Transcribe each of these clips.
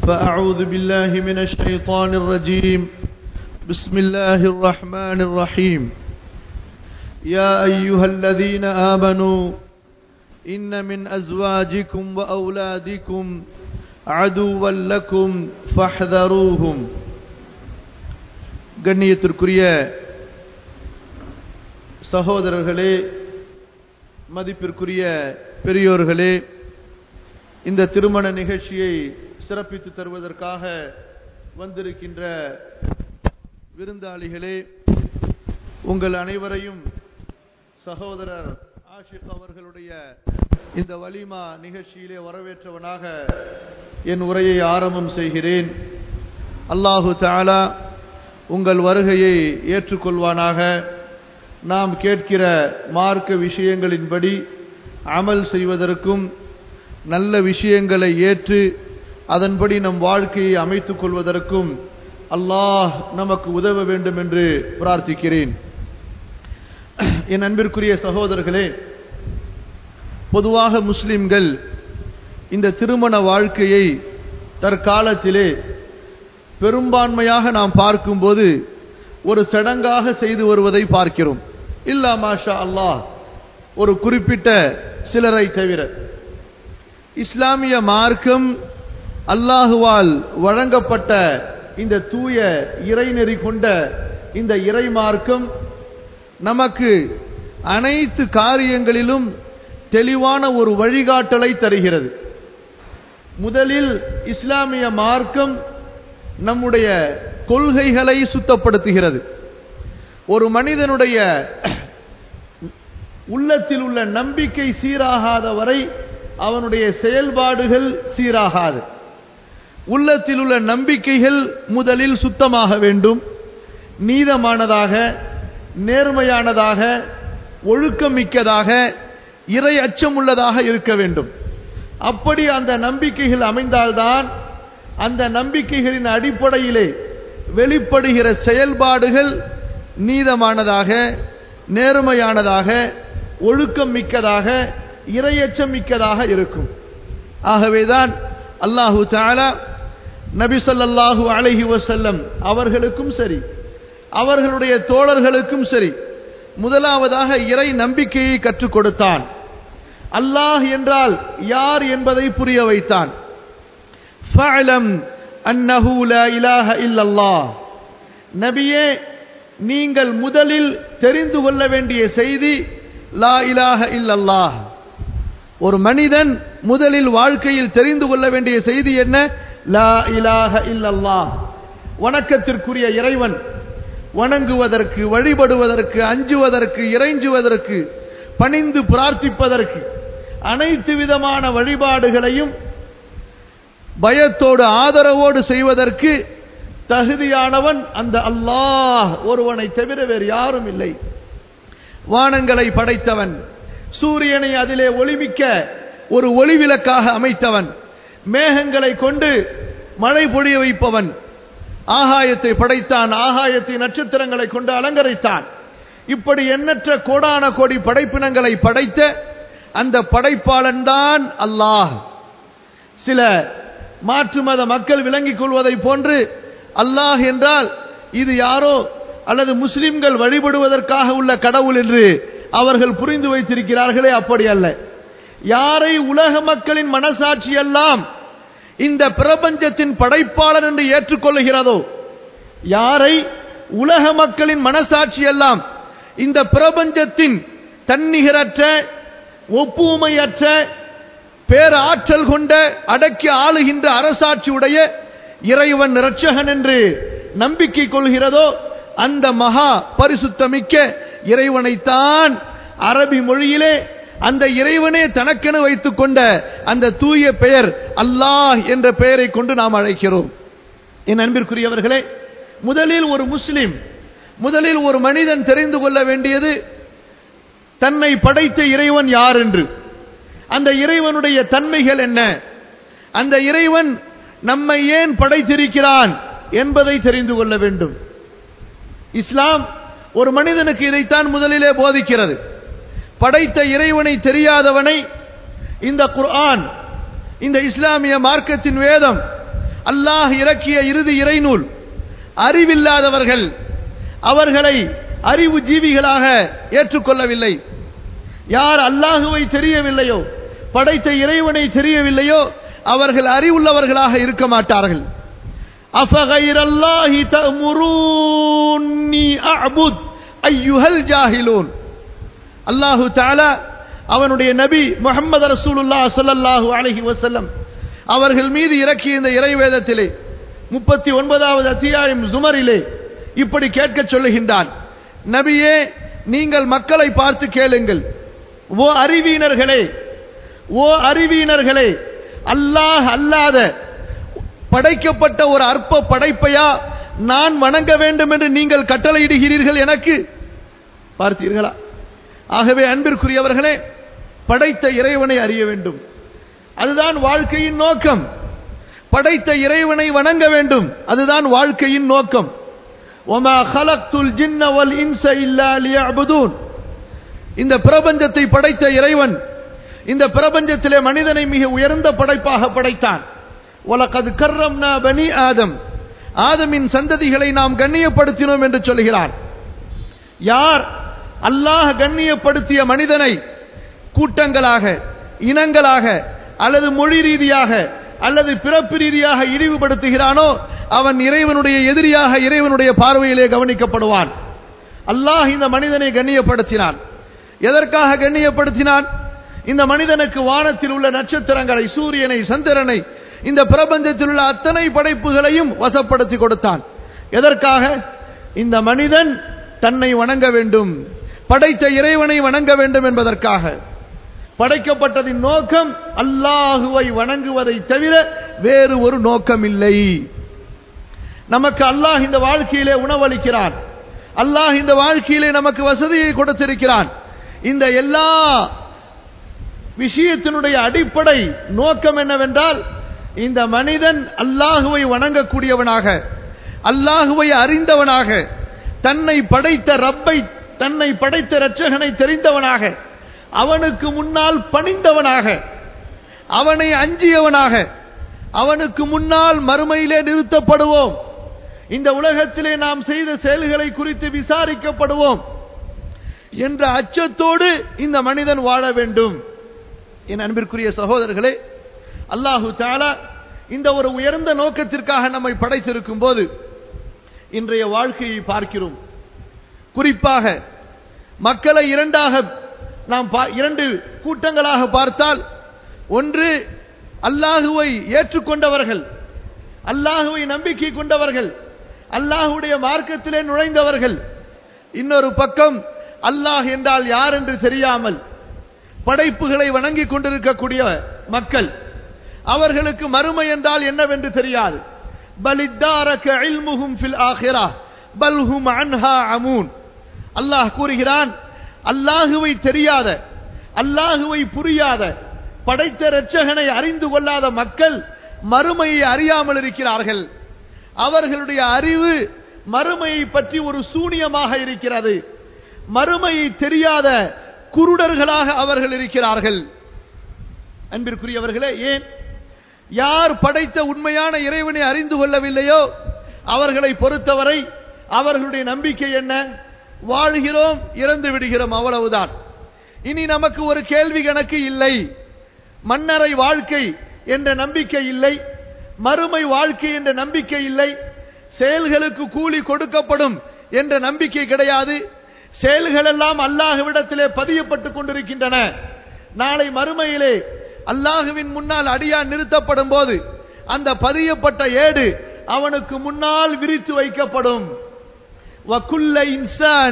فأعوذ بالله من الشيطان الرجيم بسم الله الرحمن الرحيم يا أيها الذين آمنوا إن من أزواجكم وأولادكم عدوا لكم فاحذروهم கண்ணியத்திற்குரிய சகோதரர்களே மதிப்பிற்குரிய பெரியோர்களே இந்த திருமண நிகழ்ச்சியை சிறப்பித்து தருவதற்காக வந்திருக்கின்ற விருந்தாளிகளே உங்கள் அனைவரையும் சகோதரர் ஆஷிக் அவர்களுடைய இந்த வலிமா நிகழ்ச்சியிலே வரவேற்றவனாக என் உரையை ஆரம்பம் செய்கிறேன் அல்லாஹு தாலா உங்கள் வருகையை ஏற்றுக்கொள்வானாக நாம் கேட்கிற மார்க்க விஷயங்களின்படி அமல் செய்வதற்கும் நல்ல விஷயங்களை ஏற்று அதன்படி நம் வாழ்க்கையை அமைத்துக் கொள்வதற்கும் அல்லாஹ் நமக்கு உதவ வேண்டும் என்று பிரார்த்திக்கிறேன் என் அன்பிற்குரிய சகோதரர்களே பொதுவாக முஸ்லிம்கள் இந்த திருமண வாழ்க்கையை தற்காலத்திலே பெரும்பான்மையாக நாம் பார்க்கும்போது ஒரு சடங்காக செய்து வருவதை பார்க்கிறோம் இல்லா மாஷா அல்லாஹ் ஒரு குறிப்பிட்ட சிலரை தவிர இஸ்லாமிய மார்க்கம் அல்லாஹுவால் வழங்கப்பட்ட இந்த தூய இறைநெறி கொண்ட இந்த இறை மார்க்கம் நமக்கு அனைத்து காரியங்களிலும் தெளிவான ஒரு வழிகாட்டலை தருகிறது முதலில் இஸ்லாமிய மார்க்கம் நம்முடைய கொள்கைகளை சுத்தப்படுத்துகிறது ஒரு மனிதனுடைய உள்ளத்தில் உள்ள நம்பிக்கை சீராகாத வரை அவனுடைய செயல்பாடுகள் சீராகாது உள்ளத்தில் உள்ள நம்பிக்கைகள் முதலில் சுத்தமாக வேண்டும் நீதமானதாக நேர்மையானதாக ஒழுக்கமிக்கதாக இறை அச்சமுள்ளதாக இருக்க வேண்டும் அப்படி அந்த நம்பிக்கைகள் அமைந்தால்தான் அந்த நம்பிக்கைகளின் அடிப்படையிலே வெளிப்படுகிற செயல்பாடுகள் நீதமானதாக நேர்மையானதாக ஒழுக்கம் மிக்கதாக இரையச்சம் மிக்கதாக இருக்கும் ஆகவேதான் அல்லாஹு தாலா நபி சொல்லாஹு அலஹி வசல்லம் அவர்களுக்கும் சரி அவர்களுடைய தோழர்களுக்கும் சரி முதலாவதாக இறை நம்பிக்கையை கற்றுக் கொடுத்தான் அல்லாஹ் என்றால் யார் என்பதை புரிய வைத்தான் அன்னஹு லா இலாஹ இல்லல்லாஹ் நபியே நீங்கள் முதலில் தெரிந்து கொள்ள வேண்டிய செய்தி லா இலாஹ இல்லல்லாஹ் ஒரு மனிதன் முதலில் வாழ்க்கையில் தெரிந்து கொள்ள வேண்டிய செய்தி என்ன லா இலாஹ இல்லல்லாஹ் வணக்கத்திற்குரிய இறைவன் வணங்குவதற்கு வழிபடுவதற்கு அஞ்சுவதற்கு இறைஞ்சுவதற்கு பணிந்து பிரார்த்திப்பதற்கு அனைத்து விதமான வழிபாடுகளையும் பயத்தோடு ஆதரவோடு செய்வதற்கு தகுதியானவன் அந்த அல்லாஹ் ஒருவனை தவிர வேறு யாரும் இல்லை வானங்களை படைத்தவன் சூரியனை அதிலே ஒளிமிக்க ஒரு ஒளிவிளக்காக அமைத்தவன் மேகங்களை கொண்டு மழை பொழிய வைப்பவன் ஆகாயத்தை படைத்தான் ஆகாயத்தை நட்சத்திரங்களை கொண்டு அலங்கரித்தான் இப்படி எண்ணற்ற கோடான கோடி படைப்பினங்களை படைத்த அந்த படைப்பாளன் தான் அல்லாஹ் சில மாற்று மத மக்கள் விளங்கிக் கொள்வதை போன்று அல்லாஹ் என்றால் இது யாரோ அல்லது முஸ்லிம்கள் வழிபடுவதற்காக உள்ள கடவுள் என்று அவர்கள் புரிந்து வைத்திருக்கிறார்களே அப்படி அல்ல யாரை உலக மக்களின் மனசாட்சி எல்லாம் இந்த பிரபஞ்சத்தின் படைப்பாளர் என்று ஏற்றுக்கொள்ளுகிறதோ யாரை உலக மக்களின் மனசாட்சி எல்லாம் இந்த பிரபஞ்சத்தின் தன்னிகரற்ற ஒப்புமையற்ற பேராற்றல் கொண்ட அடக்கி ஆளுகின்ற அரசாட்சி உடைய இறைவன் இரட்சகன் என்று நம்பிக்கை கொள்கிறதோ அந்த மகா பரிசுத்தமிக்க இறைவனைத்தான் அரபி மொழியிலே அந்த இறைவனே தனக்கென வைத்துக் கொண்ட அந்த தூய பெயர் அல்லாஹ் என்ற பெயரை கொண்டு நாம் அழைக்கிறோம் என் அன்பிற்குரியவர்களே முதலில் ஒரு முஸ்லிம் முதலில் ஒரு மனிதன் தெரிந்து கொள்ள வேண்டியது தன்னை படைத்த இறைவன் யார் என்று அந்த இறைவனுடைய தன்மைகள் என்ன அந்த இறைவன் நம்மை ஏன் படைத்திருக்கிறான் என்பதை தெரிந்து கொள்ள வேண்டும் இஸ்லாம் ஒரு மனிதனுக்கு இதைத்தான் முதலிலே போதிக்கிறது படைத்த இறைவனை தெரியாதவனை இந்த குர்ஆன் இந்த இஸ்லாமிய மார்க்கத்தின் வேதம் அல்லாஹ் இறக்கிய இறுதி இறைநூல் அறிவில்லாதவர்கள் அவர்களை அறிவு ஜீவிகளாக ஏற்றுக்கொள்ளவில்லை யார் அல்லாஹுவை தெரியவில்லையோ படைத்த இறைவனை தெரியவில்லையோ அவர்கள் அறிவுள்ளவர்களாக இருக்க மாட்டார்கள் அஃபகைரல்லாஹி தமுரூன்னி அஅபுத் ஐயுஹல் ஜாஹிலூன் அல்லாஹு தஆலா அவனுடைய நபி முஹம்மது ரசூலுல்லாஹ் ஸல்லல்லாஹு அலைஹி வஸல்லம் அவர்கள் மீது இறக்கிய இந்த இறைவேதத்திலே முப்பத்தி ஒன்பதாவது அத்தியாயம் ஜுமரிலே இப்படி கேட்க சொல்லுகின்றான் நபியே நீங்கள் மக்களை பார்த்து கேளுங்கள் ஓ அறிவீனர்களே ஓ அறிவீனர்களே அல்லாஹ் அல்லாத படைக்கப்பட்ட ஒரு அற்ப படைப்பையா நான் வணங்க வேண்டும் என்று நீங்கள் கட்டளையிடுகிறீர்கள் எனக்கு பார்த்தீர்களா ஆகவே அன்பிற்குரியவர்களே படைத்த இறைவனை அறிய வேண்டும் அதுதான் வாழ்க்கையின் நோக்கம் படைத்த இறைவனை வணங்க வேண்டும் அதுதான் வாழ்க்கையின் நோக்கம் ஒமா ஹலக்துல் ஜின்ன வல் இன்ச இல்லா லியஅபுதூன் இந்த பிரபஞ்சத்தை படைத்த இறைவன் இந்த பிரபஞ்சத்திலே மனிதனை மிக உயர்ந்த படைப்பாக படைத்தான் உலகது கர்ரம்னா பனி ஆதம் ஆதமின் சந்ததிகளை நாம் கண்ணியப்படுத்தினோம் என்று சொல்கிறான் யார் அல்லாஹ் கண்ணியப்படுத்திய மனிதனை கூட்டங்களாக இனங்களாக அல்லது மொழி ரீதியாக அல்லது பிறப்பு ரீதியாக இழிவுபடுத்துகிறானோ அவன் இறைவனுடைய எதிரியாக இறைவனுடைய பார்வையிலே கவனிக்கப்படுவான் அல்லாஹ் இந்த மனிதனை கண்ணியப்படுத்தினான் எதற்காக கண்ணியப்படுத்தினான் இந்த மனிதனுக்கு வானத்தில் உள்ள நட்சத்திரங்களை சூரியனை சந்திரனை இந்த பிரபஞ்சத்தில் உள்ள அத்தனை படைப்புகளையும் வசப்படுத்தி கொடுத்தான் எதற்காக இந்த மனிதன் தன்னை வணங்க வேண்டும் படைத்த இறைவனை வணங்க வேண்டும் என்பதற்காக படைக்கப்பட்டதின் நோக்கம் அல்லாஹுவை வணங்குவதை தவிர வேறு ஒரு நோக்கம் இல்லை நமக்கு அல்லாஹ் இந்த வாழ்க்கையிலே உணவளிக்கிறான் அல்லாஹ் இந்த வாழ்க்கையிலே நமக்கு வசதியை கொடுத்திருக்கிறான் இந்த எல்லா விஷயத்தினுடைய அடிப்படை நோக்கம் என்னவென்றால் இந்த மனிதன் அல்லாஹுவை வணங்கக்கூடியவனாக அல்லாஹுவை அறிந்தவனாக தன்னை படைத்த ரப்பை தன்னை படைத்த இரட்சகனை தெரிந்தவனாக அவனுக்கு முன்னால் பணிந்தவனாக அவனை அஞ்சியவனாக அவனுக்கு முன்னால் மறுமையிலே நிறுத்தப்படுவோம் இந்த உலகத்திலே நாம் செய்த செயல்களை குறித்து விசாரிக்கப்படுவோம் என்ற அச்சத்தோடு இந்த மனிதன் வாழ வேண்டும் என் அன்பிற்குரிய சகோதரர்களே அல்லாஹு தாலா இந்த ஒரு உயர்ந்த நோக்கத்திற்காக நம்மை படைத்திருக்கும் போது இன்றைய வாழ்க்கையை பார்க்கிறோம் குறிப்பாக மக்களை இரண்டாக நாம் இரண்டு கூட்டங்களாக பார்த்தால் ஒன்று அல்லாஹுவை ஏற்றுக்கொண்டவர்கள் அல்லாஹுவை நம்பிக்கை கொண்டவர்கள் அல்லாஹுடைய மார்க்கத்திலே நுழைந்தவர்கள் இன்னொரு பக்கம் அல்லாஹ் என்றால் யார் என்று தெரியாமல் படைப்புகளை வணங்கிக் கொண்டிருக்கக்கூடிய மக்கள் அவர்களுக்கு மறுமை என்றால் என்னவென்று தெரியாது பலித்தாரக இல்முஹும் ஃபில் ஆஹிரா பல்ஹும் அன்ஹா அமூன் அல்லாஹ் கூறுகிறான் அல்லாஹுவை தெரியாத அல்லாஹுவை புரியாத படைத்த இரட்சகனை அறிந்து கொள்ளாத மக்கள் மறுமையை அறியாமல் இருக்கிறார்கள் அவர்களுடைய அறிவு மறுமையை பற்றி ஒரு சூனியமாக இருக்கிறது மறுமையை தெரியாத குருடர்களாக அவர்கள் இருக்கிறார்கள் அன்பிற்குரியவர்களே ஏன் யார் படைத்த உண்மையான இறைவனை அறிந்து கொள்ளவில்லையோ அவர்களை பொறுத்தவரை அவர்களுடைய நம்பிக்கை என்ன வாழ்கிறோம் இறந்து விடுகிறோம் அவ்வளவுதான் இனி நமக்கு ஒரு கேள்வி கணக்கு இல்லை மன்னரை வாழ்க்கை என்ற நம்பிக்கை இல்லை மறுமை வாழ்க்கை என்ற நம்பிக்கை இல்லை செயல்களுக்கு கூலி கொடுக்கப்படும் என்ற நம்பிக்கை கிடையாது செயல்கள் எல்லாம் அல்லாஹுவிடத்திலே பதியப்பட்டுக் கொண்டிருக்கின்றன நாளை மறுமையிலே அல்லாஹுவின் முன்னால் அடியான் நிறுத்தப்படும் போது அந்த பதியப்பட்ட ஏடு அவனுக்கு முன்னால் விரித்து வைக்கப்படும் وكل إنسان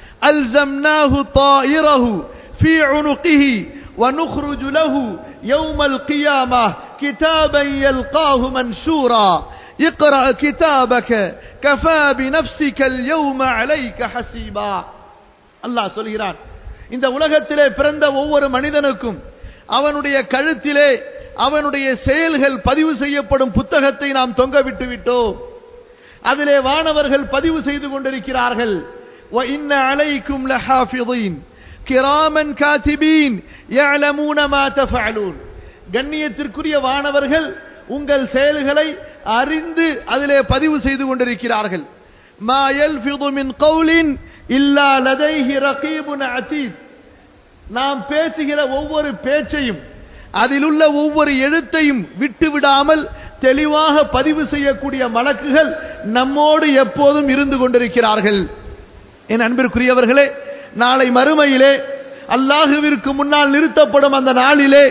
ألزمناه طائره في عنقه ونخرج له يوم القيامة كتابا يلقاه منشورا اقرأ كتابك كفى بنفسك اليوم عليك حسيبا الله சொல்கிறான் இந்த உலகத்திலே பிறந்த ஒவ்வொரு மனிதனுக்கும் அவனுடைய கழுத்திலே அவனுடைய செயல்கள் பதிவு செய்யப்படும் புத்தகத்தை நாம் தொங்க விட்டு விட்டோம் அதிலே வானவர்கள் பதிவு செய்து கொண்டிருக்கிறார்கள் وَإِنَّ عَلَيْكُمْ لَحَافِظِينَ كِرَامًا كَاتِبِينَ يَعْلَمُونَ مَا تَفْعَلُونَ கண்ணியத்திற்குரிய வானவர்கள் உங்கள் செயல்களை அறிந்து அதிலே பதிவு செய்து கொண்டிருக்கிறார்கள் ما يلفظ من قول إلا لديه رقيب عتيد நாம் பேசுகிற ஒவ்வொரு பேச்சையும் அதிலுள்ள ஒவ்வொரு எழுத்தையும் விட்டு விடாமல் தெளிவாக பதிவு செய்யக்கூடிய மலக்குகள் நம்மோடு எப்போதும் இருந்து கொண்டிருக்கிறார்கள் என் அன்பிற்குரியவர்களே நாளை மறுமையிலே அல்லாஹுவிற்கு முன்னால் நிறுத்தப்படும் அந்த நாளிலே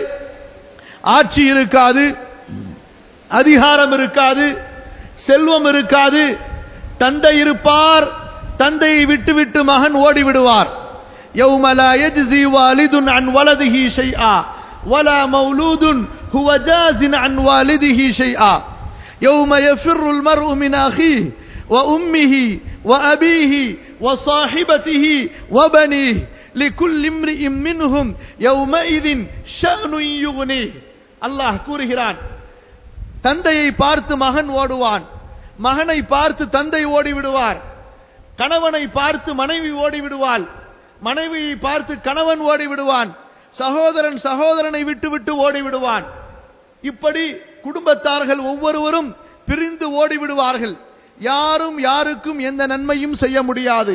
ஆட்சி இருக்காது அதிகாரம் இருக்காது செல்வம் இருக்காது தந்தை இருப்பார் தந்தையை விட்டுவிட்டு மகன் ஓடிவிடுவார் يوم لا يجزي والد عن ولده شيئا ولا مولود هو جاز عن والده شيئا يوم يفر المرء من أخيه وأمه وأبيه وصاحبته وبنيه لكل امرئ منهم يومئذ شأن يغنيه الله கூறுகிறான் தந்தையை பார்த்து மகன் ஓடுவான் மகனை பார்த்து தந்தை ஓடிவிடுவார் கணவனை பார்த்து மனைவி ஓடிவிடுவாள் மனைவியை பார்த்து கணவன் ஓடிவிடுவான் சகோதரன் சகோதரனை விட்டு விட்டு ஓடிவிடுவான் இப்படி குடும்பத்தார்கள் ஒவ்வொருவரும் பிரிந்து ஓடிவிடுவார்கள் யாரும் யாருக்கும் எந்த நன்மையும் செய்ய முடியாது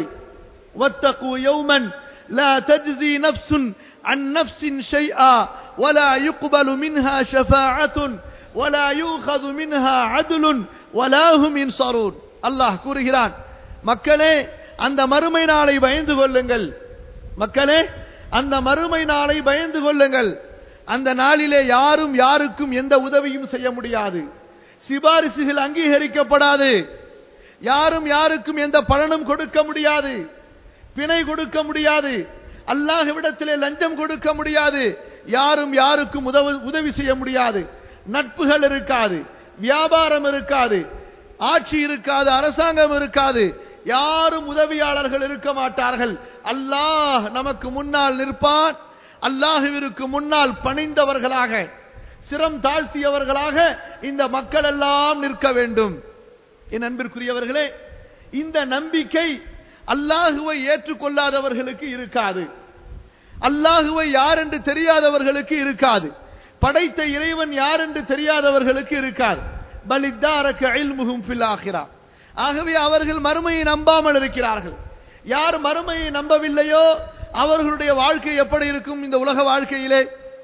واتقوا يوما لا تجزي نفس عن نفس شيئا ولا يقبل منها شفاعة ولا يؤخذ منها عدل ولا هم ينصرون அல்லாஹ் கூறுகிறான் மக்களே அந்த மறுமை நாளை பயந்து கொள்ளுங்கள் மக்களே அந்த மறுமை நாளை பயந்து கொள்ளுங்கள் அந்த நாளிலே யாரும் யாருக்கும் எந்த உதவியும் செய்ய முடியாது சிபாரிசுகள் அங்கீகரிக்கப்படாது யாரும் யாருக்கும் எந்த பலனும் கொடுக்க முடியாது பிணை கொடுக்க முடியாது அல்லாஹ்விடத்திலே லஞ்சம் கொடுக்க முடியாது யாரும் யாருக்கும் உதவி உதவி செய்ய முடியாது நட்புகள் இருக்காது வியாபாரம் இருக்காது ஆட்சி இருக்காது அரசாங்கம் இருக்காது யாரும் உதவியாளர்கள் இருக்க மாட்டார்கள் அல்லாஹ் நமக்கு முன்னால் நிற்பான் அல்லாஹுவிற்கு முன்னால் பணிந்தவர்களாக சிரம் தாழ்த்தியவர்களாக இந்த மக்கள் எல்லாம் நிற்க வேண்டும் என் அன்பிற்குரியவர்களே இந்த நம்பிக்கை அல்லாஹுவை ஏற்றுக்கொள்ளாதவர்களுக்கு இருக்காது அல்லாஹுவை யார் என்று தெரியாதவர்களுக்கு இருக்காது படைத்த இறைவன் யார் என்று தெரியாதவர்களுக்கு இருக்காது பலித்தாரக்கு அயில்முகும் ஃபில் ஆகிறா ஆகவே அவர்கள் மறுமையை நம்பாமல் இருக்கிறார்கள் யார் மறுமையை நம்பவில்லையோ அவர்களுடைய வாழ்க்கை எப்படி இருக்கும் இந்த உலக வாழ்க்கையிலே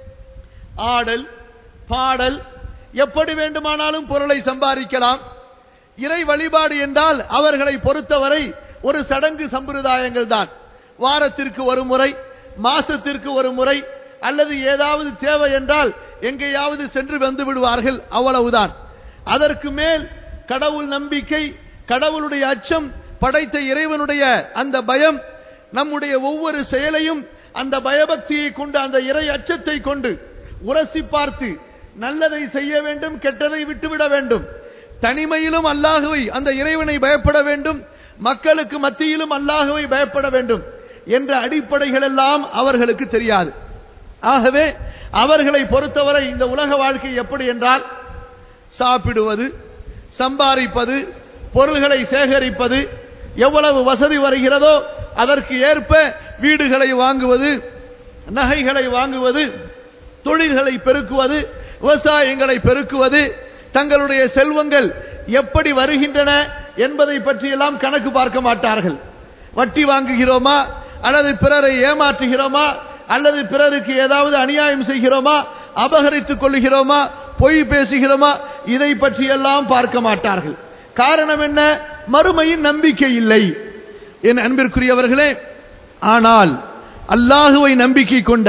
ஆடல் பாடல் எப்படி வேண்டுமானாலும் பொருளை சம்பாதிக்கலாம் இறை வழிபாடு என்றால் அவர்களை பொறுத்தவரை ஒரு சடங்கு சம்பிரதாயங்கள் தான் வாரத்திற்கு ஒரு முறை மாசத்திற்கு ஒரு முறை அல்லது ஏதாவது தேவை என்றால் எங்கேயாவது சென்று வந்து விடுவார்கள் அவ்வளவுதான் அதற்கு மேல் கடவுள் நம்பிக்கை கடவுளுடைய அச்சம் படைத்த இறைவனுடைய அந்த பயம் நம்முடைய ஒவ்வொரு செயலையும் அந்த பயபக்தியை கொண்டு அந்த இறை அச்சத்தை கொண்டு உரசி பார்த்து நல்லதை செய்ய வேண்டும் கெட்டதை விட்டுவிட வேண்டும் தனிமையிலும் அல்லாஹுவை அந்த இறைவனை பயப்பட வேண்டும் மக்களுக்கு மத்தியிலும் அல்லாஹுவை பயப்பட வேண்டும் என்ற அடிப்படைகள் எல்லாம் அவர்களுக்கு தெரியாது ஆகவே அவர்களை பொறுத்தவரை இந்த உலக வாழ்க்கை எப்படி என்றால் சாப்பிடுவது சம்பாதிப்பது பொருள்களை சேகரிப்பது எவ்வளவு வசதி வருகிறதோ அதற்கு ஏற்ப வீடுகளை வாங்குவது நகைகளை வாங்குவது தொழில்களை பெருக்குவது விவசாயங்களை பெருக்குவது தங்களுடைய செல்வங்கள் எப்படி வருகின்றன என்பதை பற்றியெல்லாம் கணக்கு பார்க்க மாட்டார்கள் வட்டி வாங்குகிறோமா அல்லது பிறரை ஏமாற்றுகிறோமா அல்லது பிறருக்கு ஏதாவது அநியாயம் செய்கிறோமா அபகரித்துக் கொள்கிறோமா பொய் பேசுகிறோமா இதை பற்றியெல்லாம் பார்க்க மாட்டார்கள் காரணம் என்ன மறுமையின் நம்பிக்கை இல்லை என் அன்பிற்குரியவர்களே ஆனால் அல்லாஹுவை நம்பிக்கை கொண்ட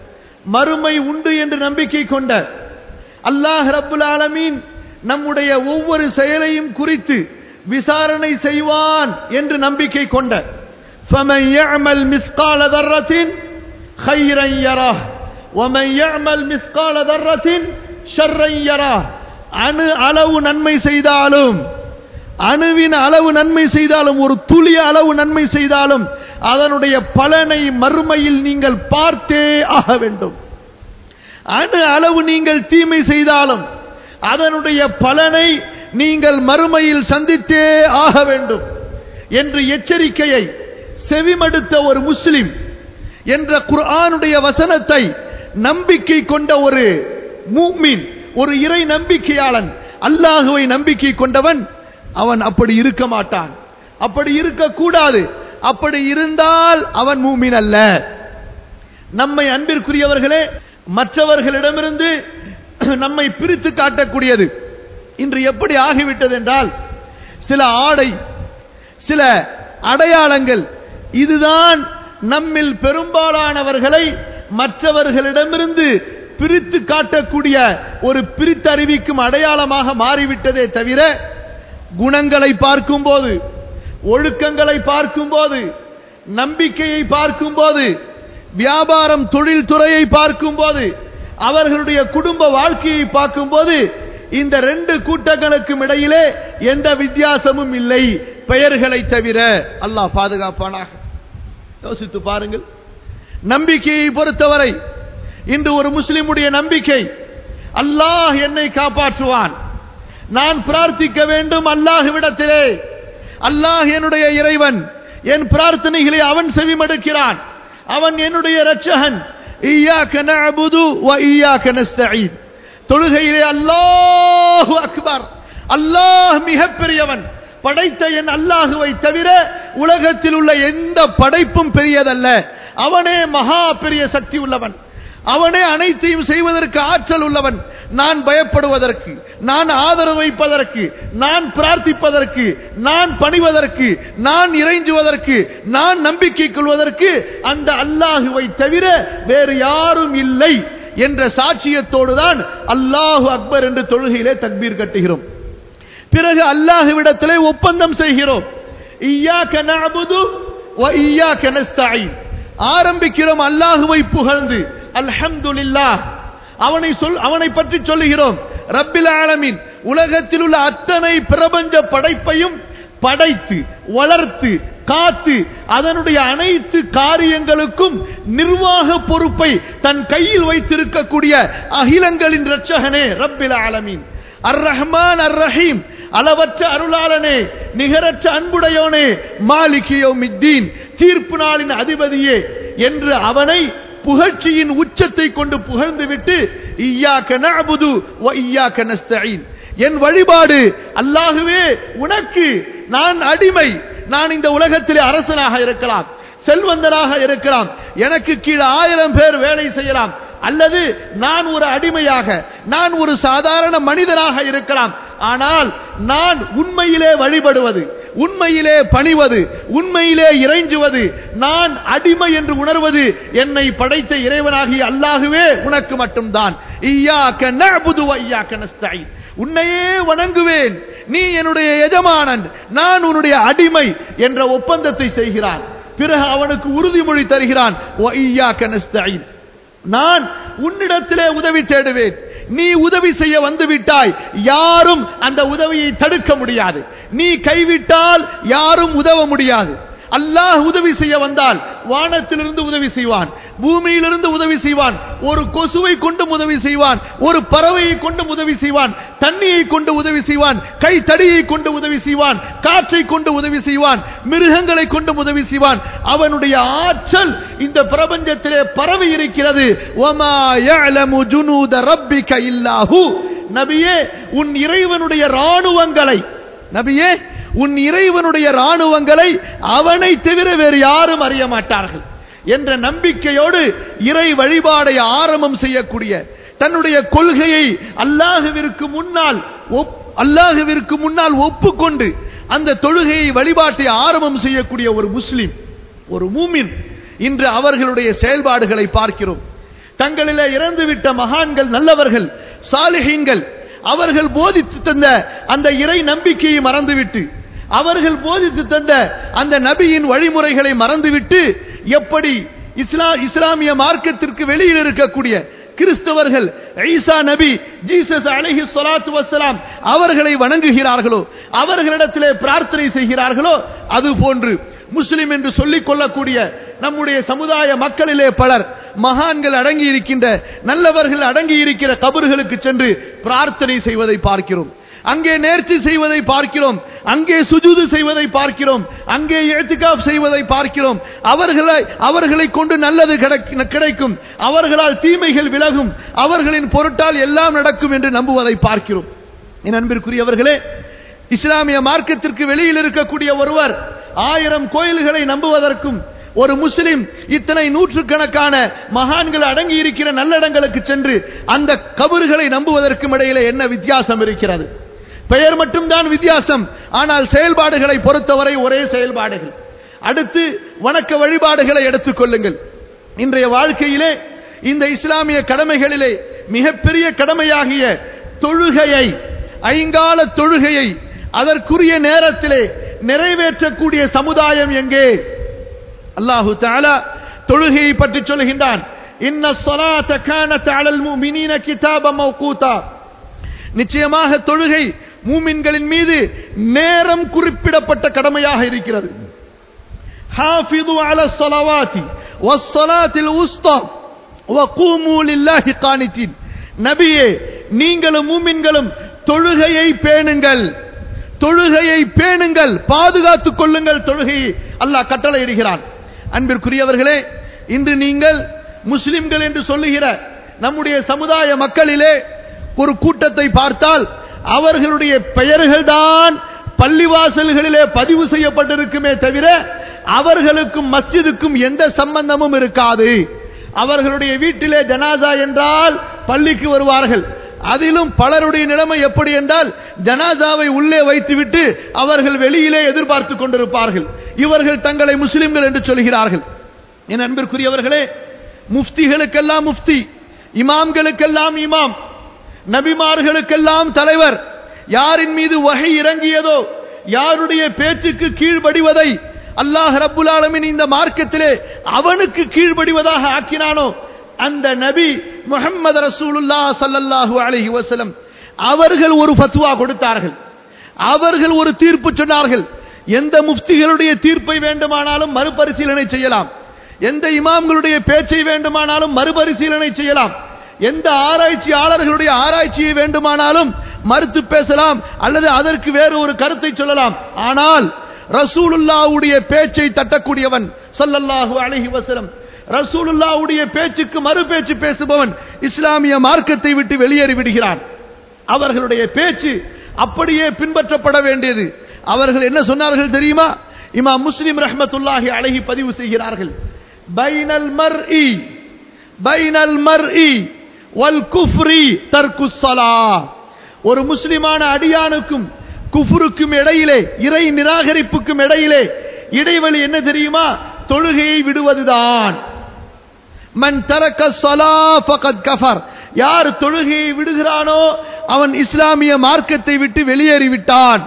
மறுமை உண்டு என்று நம்பிக்கை கொண்ட அல்லாஹ் ரப்புல் ஆலமீன் நம்முடைய ஒவ்வொரு செயலையும் குறித்து விசாரணை செய்வான் என்று நம்பிக்கை கொண்ட فَمَنْ يَعْمَلْ مِثْقَالَ ذَرَّةٍ خَيْرًا يَرَهُ وَمَنْ يَعْمَلْ مِثْقَالَ ذَرَّةٍ شَرًّا يَرَهُ அணு அளவு நன்மை செய்தாலும் அணுவின் அளவு நன்மை செய்தாலும் ஒரு துளி அளவு நன்மை செய்தாலும் அதனுடைய பலனை மறுமையில் நீங்கள் பார்த்தே ஆக வேண்டும் அணு அளவு நீங்கள் தீமை செய்தாலும் அதனுடைய பலனை நீங்கள் மறுமையில் சந்தித்தே ஆக வேண்டும் என்று எச்சரிக்கையை செவிமடுத்த ஒரு முஸ்லிம் என்ற குர்ஆனுடைய வசனத்தை நம்பிக்கை கொண்ட ஒரு மூமின் ஒரு இறை நம்பிக்கையாளன் அல்லாஹுவை நம்பிக்கை கொண்டவன் அவன் அப்படி இருக்க மாட்டான் அப்படி இருக்கக்கூடாது அப்படி இருந்தால் அவன் மூமின் அல்ல நம்மை அன்பிற்குரியவர்களே மற்றவர்களிடமிருந்து நம்மை பிரித்து காட்டக்கூடியது இன்று எப்படி ஆகிவிட்டது என்றால் சில ஆடை சில அடையாளங்கள் இதுதான் நம்மில் பெரும்பாலானவர்களை மற்றவர்களிடமிருந்து பிரித்து காட்டக்கூடிய ஒரு பிரித்தறிவிக்கும் அடையாளமாக மாறிவிட்டதே தவிர குணங்களை பார்க்கும்போது ஒழுக்கங்களை பார்க்கும்போது நம்பிக்கையை பார்க்கும்போது வியாபாரம் தொழில் துறையை பார்க்கும்போது அவர்களுடைய குடும்ப வாழ்க்கையை பார்க்கும்போது இந்த ரெண்டு கூட்டங்களுக்கும் இடையிலே எந்த வித்தியாசமும் இல்லை பெயர்களை தவிர அல்லாஹ் பாதுகாப்பானாக யோசித்து பாருங்கள் நம்பிக்கையை பொறுத்தவரை இன்று ஒரு முஸ்லிமுடைய நம்பிக்கை அல்லாஹ் என்னை காப்பாற்றுவான் நான் பிரார்த்திக்க வேண்டும் அல்லாஹ்விடத்திலே அல்லாஹ் என்னுடைய இறைவன் என் பிரார்த்தனைகளை அவன் செவிமடுக்கிறான் அவன் என்னுடைய இரட்சகன் ஈயாக்க நஅபுது வ ஈயாக்க நஸ்தஈன் தொழுகையிலே அல்லாஹு அக்பர் அல்லாஹ் மிகப்பெரியவன் படைத்த என் அல்லாஹுவை தவிர உலகத்தில் உள்ள எந்த படைப்பும் பெரியதல்ல அவனே மகா பெரிய சக்தி உள்ளவன் அவனே அனைத்தையும் செய்வதற்கு ஆற்றல் உள்ளவன் நான் பயப்படுவதற்கு நான் ஆதரவு வைப்பதற்கு நான் பிரார்த்திப்பதற்கு நான் பணிவதற்கு நான் இறைஞ்சுவதற்கு நான் நம்பிக்கை கொள்வதற்கு அந்த அல்லாஹுவை தவிர வேறு யாரும் இல்லை என்ற சாட்சியத்தோடு தான் அல்லாஹு அக்பர் என்று தொழுகையிலே தக்பீர் கட்டுகிறோம் பிறகு அல்லாஹுவிடத்திலே ஒப்பந்தம் செய்கிறோம் ஈயாக்க நஅபுது வ ஈயாக்க நஸ்தஈன் ஆரம்பிக்கிறோம் அல்லாஹுவை புகழ்ந்து அல்ஹம்துலில்லாஹ் அவனை சொல் அவனை பற்றி சொல்லுகிறோம் ரப்பில் ஆலமீன் உலகத்தில் உள்ள அத்தனை பிரபஞ்ச படைப்பையும் படைத்து வளர்த்து காத்து அதனுடைய அனைத்து காரியங்களுக்கும் நிர்வாக பொறுப்பை தன் கையில் வைத்திருக்கக்கூடிய அகிலங்களின் இரட்சகனே ரப்பில் ஆலமீன் அர் ரஹ்மான் அர் ரஹீம் அளவற்ற அருளாளனே நிகரற்ற அன்புடையோனே மாலிகியோ மித்தீன் தீர்ப்பு நாளின் அதிபதியே என்று அவனை புகழ்ச்சியின் உச்சத்தை கொண்டு புகழ்ந்துவிட்டு ஈயாக்க நஅபுது வ ஈயாக்க நஸ்தஈன் என் வழிபாடு அல்லாஹுவே உனக்கு நான் அடிமை நான் இந்த உலகத்திலே அரசனாக இருக்கலாம் செல்வந்தனாக இருக்கலாம் எனக்கு கீழே ஆயிரம் பேர் வேலை செய்யலாம் அல்லது நான் ஒரு அடிமையாக நான் ஒரு சாதாரண மனிதனாக இருக்கலாம் ஆனால் நான் உண்மையிலே வழிபடுவது உண்மையிலே பணிவது உண்மையிலே இறைஞ்சுவது நான் அடிமை என்று உணர்வது என்னை படைத்த இறைவனாகிய அல்லாகுவே உனக்கு மட்டும்தான் ஈயாக்க நஅபுது வ ஈயாக்க நஸ்தஈன் உன்னையே வணங்குவேன் நீ என்னுடைய எஜமானன் நான் உன்னுடைய அடிமை என்ற ஒப்பந்தத்தை செய்கிறான் பிறகு அவனுக்கு உறுதிமொழி தருகிறான் வ ஈயாக்க நஸ்தஈன் நான் உன்னிடத்திலே உதவி தேடுவேன் நீ உதவி செய்ய வந்து விட்டாய் யாரும் அந்த உதவியை தடுக்க முடியாது நீ கைவிட்டால் யாரும் உதவ முடியாது அல்லாஹ் உதவி செய்ய வந்தால் வானத்திலிருந்து உதவி செய்வான் பூமியிலிருந்து உதவி செய்வான் ஒரு கொசுவை கொண்டு உதவி செய்வான் ஒரு பறவையை கொண்டு உதவி செய்வான் தண்ணியை கொண்டு உதவி செய்வான் கை தடியை கொண்டு உதவி செய்வான் காற்றை கொண்டு உதவி செய்வான் மிருகங்களை கொண்டு உதவி செய்வான் அவனுடைய ஆற்றல் இந்த பிரபஞ்சத்திலே பரவி இருக்கிறது ஒமா யஅலமு ஜுனூத ரப்பிக இல்லாஹு நபியே உன் இறைவனுடைய ராணுவங்களை நபியே உன் இறைவனுடைய ராணுவங்களை அவனை தவிர வேறு யாரும் அறிய மாட்டார்கள் என்ற நம்பிக்கையோடு இறை வழிபாடை ஆரம்பம் செய்யக்கூடிய தன்னுடைய கொள்கையை அல்லாஹுவிற்கு முன்னால் அல்லாஹுவிற்கு முன்னால் ஒப்புக்கொண்டு அந்த தொழுகையை வழிபாட்டை ஆரம்பம் செய்யக்கூடிய ஒரு முஸ்லிம் ஒரு மூமின் இன்று அவர்களுடைய செயல்பாடுகளை பார்க்கிறோம் தங்களிலே இறந்துவிட்ட மகான்கள் நல்லவர்கள் சாலிஹீன்கள் அவர்கள் போதித்து தந்த அந்த இறை நம்பிக்கையை மறந்துவிட்டு அவர்கள் போதித்து தந்த அந்த நபியின் வழிமுறைகளை மறந்துவிட்டு எப்படி இஸ்லா இஸ்லாமிய மார்க்கத்திற்கு வெளியில் இருக்கக்கூடிய கிறிஸ்தவர்கள் ஈசா நபி ஜீசஸ் அலைஹி ஸலாத்து வஸ்ஸலாம் அவர்களை வணங்குகிறார்களோ அவர்களிடத்திலே பிரார்த்தனை செய்கிறார்களோ அது போன்று முஸ்லிம் என்று சொல்லிக் கொள்ளக்கூடிய நம்முடைய சமுதாய மக்களிலே பலர் மகான்கள் அடங்கி இருக்கின்ற நல்லவர்கள் அடங்கி இருக்கிற கபர்களுக்கு சென்று பிரார்த்தனை செய்வதை பார்க்கிறோம் அங்கே நேர்ச்சி செய்வதை பார்க்கிறோம் அங்கே சுஜூது செய்வதை பார்க்கிறோம் அங்கே எழுத்துக்காப் செய்வதை பார்க்கிறோம் அவர்களை அவர்களை கொண்டு நல்லது கிடைக்கும் அவர்களால் தீமைகள் விலகும் அவர்களின் பொருட்டால் எல்லாம் நடக்கும் என்று நம்புவதை பார்க்கிறோம் என் அன்பிற்குரியவர்களே இஸ்லாமிய மார்க்கத்திற்கு வெளியில் இருக்கக்கூடிய ஒருவர் ஆயிரம் கோயில்களை நம்புவதற்கும் ஒரு முஸ்லிம் இத்தனை நூற்றுக்கணக்கான மகான்கள் அடங்கி இருக்கிற நல்லடங்களுக்கு சென்று அந்த கபறுகளை நம்புவதற்கும் இடையிலே என்ன வித்தியாசம் இருக்கிறது பெயர் மட்டும்தான் வித்தியாசம் ஆனால் செயல்பாடுகளை பொறுத்தவரை ஒரே செயல்பாடுகள் அடுத்து வணக்க வழிபாடுகளை எடுத்துக் கொள்ளுங்கள் இன்றைய வாழ்க்கையிலே இந்த இஸ்லாமிய கடமைகளிலே மிகப்பெரிய கடமையாகிய தொழுகையை ஐங்கால தொழுகையை அதற்குரிய நேரத்திலே நிறைவேற்றக்கூடிய சமுதாயம் எங்கே அல்லாஹு தாலா தொழுகையை பற்றி சொல்கின்றான் இன்ன ஸலாத்த கானத் அலல் முஃமினீன கிதாபம் மௌகூதா நிச்சயமாக தொழுகை மூமின்களின் மீது நேரம் குறிப்பிடப்பட்ட கடமையாக இருக்கிறது ஹாஃபிது அல ஸலவாத்தி வஸ்ஸலாத்தில் உஸ்தா வகூமு லில்லாஹி கானிதீன் நபியே நீங்களும் மூமின்களும் தொழுகையை பேணுங்கள் தொழுகையை பேணுங்கள் பாதுகாத்துக் கொள்ளுங்கள் தொழுகையை அல்லாஹ் கட்டளையிடுகிறான் அன்பிற்குரியவர்களே இன்று நீங்கள் முஸ்லிம்கள் என்று சொல்லுகிற நம்முடைய சமுதாய மக்களிலே ஒரு கூட்டத்தை பார்த்தால் அவர்களுடைய பெயர்கள் தான் பள்ளிவாசல்களிலே பதிவு செய்யப்பட்டிருக்குமே தவிர அவர்களுக்கும் மஸ்ஜிதுக்கும் எந்த சம்பந்தமும் இருக்காது அவர்களுடைய வீட்டிலே ஜனாதா என்றால் பள்ளிக்கு வருவார்கள் அதிலும் பலருடைய நிலைமை எப்படி என்றால் ஜனாதாவை உள்ளே வைத்துவிட்டு அவர்கள் வெளியிலே எதிர்பார்த்து கொண்டிருப்பார்கள் இவர்கள் தங்களை முஸ்லிம்கள் என்று சொல்கிறார்கள் என் அன்பிற்குரியவர்களே முஃப்திகளுக்கெல்லாம் முஃப்தி இமாம்களுக்கெல்லாம் இமாம் நபிமார்களுக்கெல்லாம் தலைவர் யாரின் மீது வகை இறங்கியதோ யாருடைய பேச்சுக்கு கீழ்படிவதை அல்லாஹ் ரப்புல் ஆலமின் இந்த மார்க்கத்திலே அவனுக்கு கீழ்படிவதாக ஆக்கினானோ அந்த நபி முகம்மது ரசூலுல்லா சல்லல்லாஹு அலைஹி வஸல்லம் அவர்கள் ஒரு ஃபத்வா கொடுத்தார்கள் அவர்கள் ஒரு தீர்ப்பு சொன்னார்கள் எந்த முஃப்திகளுடைய தீர்ப்பை வேண்டுமானாலும் மறுபரிசீலனை செய்யலாம் எந்த இமாம்களுடைய பேச்சை வேண்டுமானாலும் மறுபரிசீலனை செய்யலாம் எந்த ஆராய்ச்சியாளர்களுடைய ஆராய்ச்சியை வேண்டுமானாலும் மறுத்து பேசலாம் அல்லது அதற்கு வேறு ஒரு கருத்தை சொல்லலாம் ஆனால் ரசூலுல்லாவுடைய பேச்சை தட்டக்கூடியவன் சொல்லல்லாஹு அழகி வசலம் ரசூலுல்லாவுடைய பேச்சுக்கு மறு பேச்சு பேசுபவன் இஸ்லாமிய மார்க்கத்தை விட்டு வெளியேறி விடுகிறான் அவர்களுடைய பேச்சு அப்படியே பின்பற்றப்பட வேண்டியது அவர்கள் என்ன சொன்னார்கள் தெரியுமா இமா முஸ்லிம் ரஹ்மத்துல்லாஹி அழகி பதிவு செய்கிறார்கள் பைனல் மர்இ பைனல் மர்இ வல் குஃப்ரி தர்க்கு ஸலா ஒரு முஸ்லிமான அடியானுக்கும் குஃபுருக்கும் இடையிலே இறை நிராகரிப்புக்கும் இடையிலே இடைவெளி என்ன தெரியுமா தொழுகையை விடுவதுதான் மன் தரக்க ஸலா ஃபகத் கஃபர் யார் தொழுகையை விடுகிறானோ அவன் இஸ்லாமிய மார்க்கத்தை விட்டு வெளியேறி விட்டான்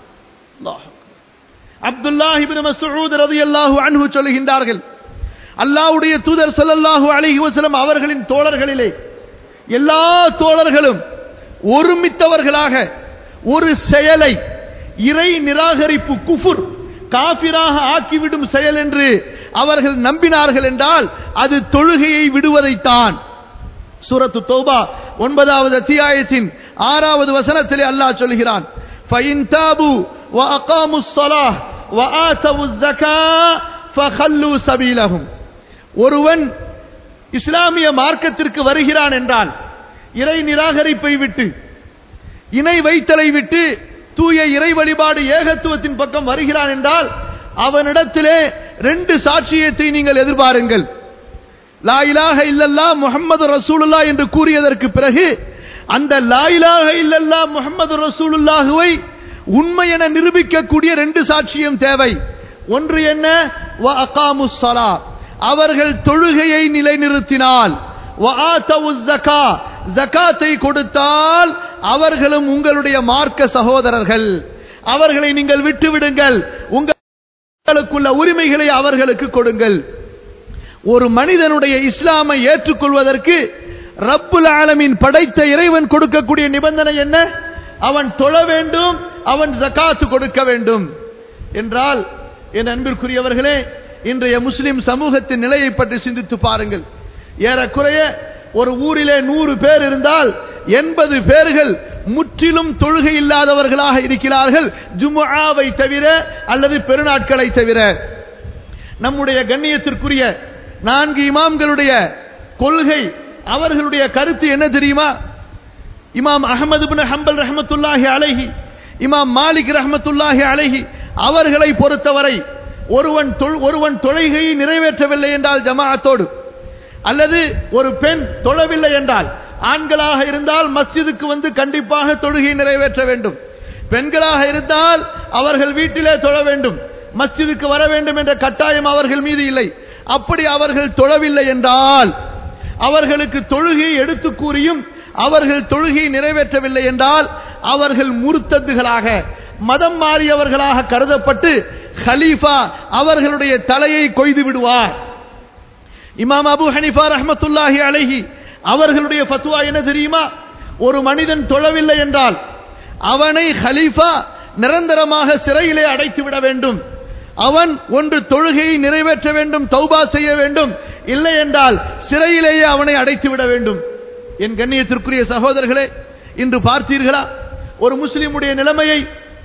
அப்துல்லாஹ் இப்னு மஸ்ஊத் ரலியல்லாஹு அன்ஹு சொல்லுகின்றார்கள் அல்லாஹ்வுடைய தூதர் ஸல்லல்லாஹு அலைஹி வஸல்லம் அவர்களின் தோழர்களிலே எல்லா தோழர்களும் ஒருமித்தவர்களாக ஒரு செயலை இறை நிராகரிப்பு குஃபுர் காபிராக ஆக்கிவிடும் செயல் என்று அவர்கள் நம்பினார்கள் என்றால் அது தொழுகையை விடுவதைத்தான் சூரத்து தௌபா ஒன்பதாவது அத்தியாயத்தின் ஆறாவது வசனத்திலே அல்லாஹ் சொல்கிறான் فَإِن تَابُوا وَأَقَامُوا الصَّلَاةَ وَآتَوُا الزَّكَاةَ فَخَلُّوا سَبِيلَهُمْ ஒருவன் இஸ்லாமிய மார்க்கத்திற்கு வருகிறான் என்றால் இறை நிராகரிப்பை விட்டு இணை வைத்தலை விட்டு தூய இறை வழிபாடு ஏகத்துவத்தின் பக்கம் வருகிறான் என்றால் அவனிடத்திலே ரெண்டு சாட்சியத்தை நீங்கள் எதிர்பாருங்கள் லா இலாஹ இல்லல்லா முஹம்மது ரசூலுல்லா என்று கூறியதற்கு பிறகு அந்த லா இலாஹ இல்லல்லா முஹம்மது ரசூலுல்லாஹுவை உண்மை என நிரூபிக்கக்கூடிய ரெண்டு சாட்சியம் தேவை ஒன்று என்ன வ அகாமுஸ் ஸலா அவர்கள் தொழுகையை நிலைநிறுத்தினால் வ ஆத்தவுஸ் ஸகா ஜகாத்தை கொடுத்தால் அவர்களும் உங்களுடைய மார்க்க சகோதரர்கள் அவர்களை நீங்கள் விட்டுவிடுங்கள் உங்களுக்குள்ள உரிமைகளை அவர்களுக்கு கொடுங்கள் ஒரு மனிதனுடைய இஸ்லாமை ஏற்றுக்கொள்வதற்கு ரப்புல் ஆலமின் படைத்த இறைவன் கொடுக்கக்கூடிய நிபந்தனை என்ன அவன் தொழ வேண்டும் அவன் ஜகாத்து கொடுக்க வேண்டும் என்றால் என் அன்பிற்குரியவர்களே இன்றைய முஸ்லிம் சமூகத்தின் நிலையை பற்றி சிந்தித்து பாருங்கள் ஏறக்குறைய ஒரு ஊரிலே நூறு பேர் இருந்தால் எண்பது பேர்கள் முற்றிலும் தொழுகை இல்லாதவர்களாக இருக்கிறார்கள் ஜுமுஆவை தவிர அல்லது பெருநாட்களை தவிர நம்முடைய கண்ணியத்திற்குரிய நான்கு இமாம்களுடைய கொள்கை அவர்களுடைய கருத்து என்ன தெரியுமா இமாம் அகமது பின் ஹம்பல் ரஹமத்துல்லாஹி அலைஹி இமாம் மாலிக் ரஹமத்துல்லாஹி அலைஹி அவர்களை பொறுத்தவரை ஒருவன் ஒருவன் தொழுகையை நிறைவேற்றவில்லை என்றால் ஜமாஅத்தோடு அல்லது ஒரு பெண் தொழவில்லை என்றால் ஆண்களாக இருந்தால் மஸ்ஜிதுக்கு வந்து கண்டிப்பாக தொழுகை நிறைவேற்ற வேண்டும் பெண்களாக இருந்தால் அவர்கள் வீட்டிலே தொழ வேண்டும் மஸ்ஜிதுக்கு வர வேண்டும் என்ற கட்டாயம் அவர்கள் மீது இல்லை அப்படி அவர்கள் தொழவில்லை என்றால் அவர்களுக்கு தொழுகையை எடுத்து கூறியும் அவர்கள் தொழுகையை நிறைவேற்றவில்லை என்றால் அவர்கள் முருத்தத்துகளாக மதம் மாறியவர்களாக கருதப்பட்டு ஹலீஃபா அவர்களுடைய தலையை கொய்து விடுவார் இமாம் அபு ஹனிஃபா ரஹமத்துல்லாஹி அலைஹி அவர்களுடைய ஃபத்வா என்ன தெரியுமா ஒரு மனிதன் தொழவில்லை என்றால் அவனை ஹலீஃபா நிரந்தரமாக சிறையிலே அடைத்து விட வேண்டும் அவன் ஒன்று தொழுகையை நிறைவேற்ற வேண்டும் தௌபா செய்ய வேண்டும் இல்லை என்றால் சிறையிலேயே அவனை அடைத்து விட வேண்டும் என் கண்ணியத்திற்குரிய சகோதரர்களே இன்று பார்த்தீர்களா ஒரு முஸ்லிமுடைய நிலைமையை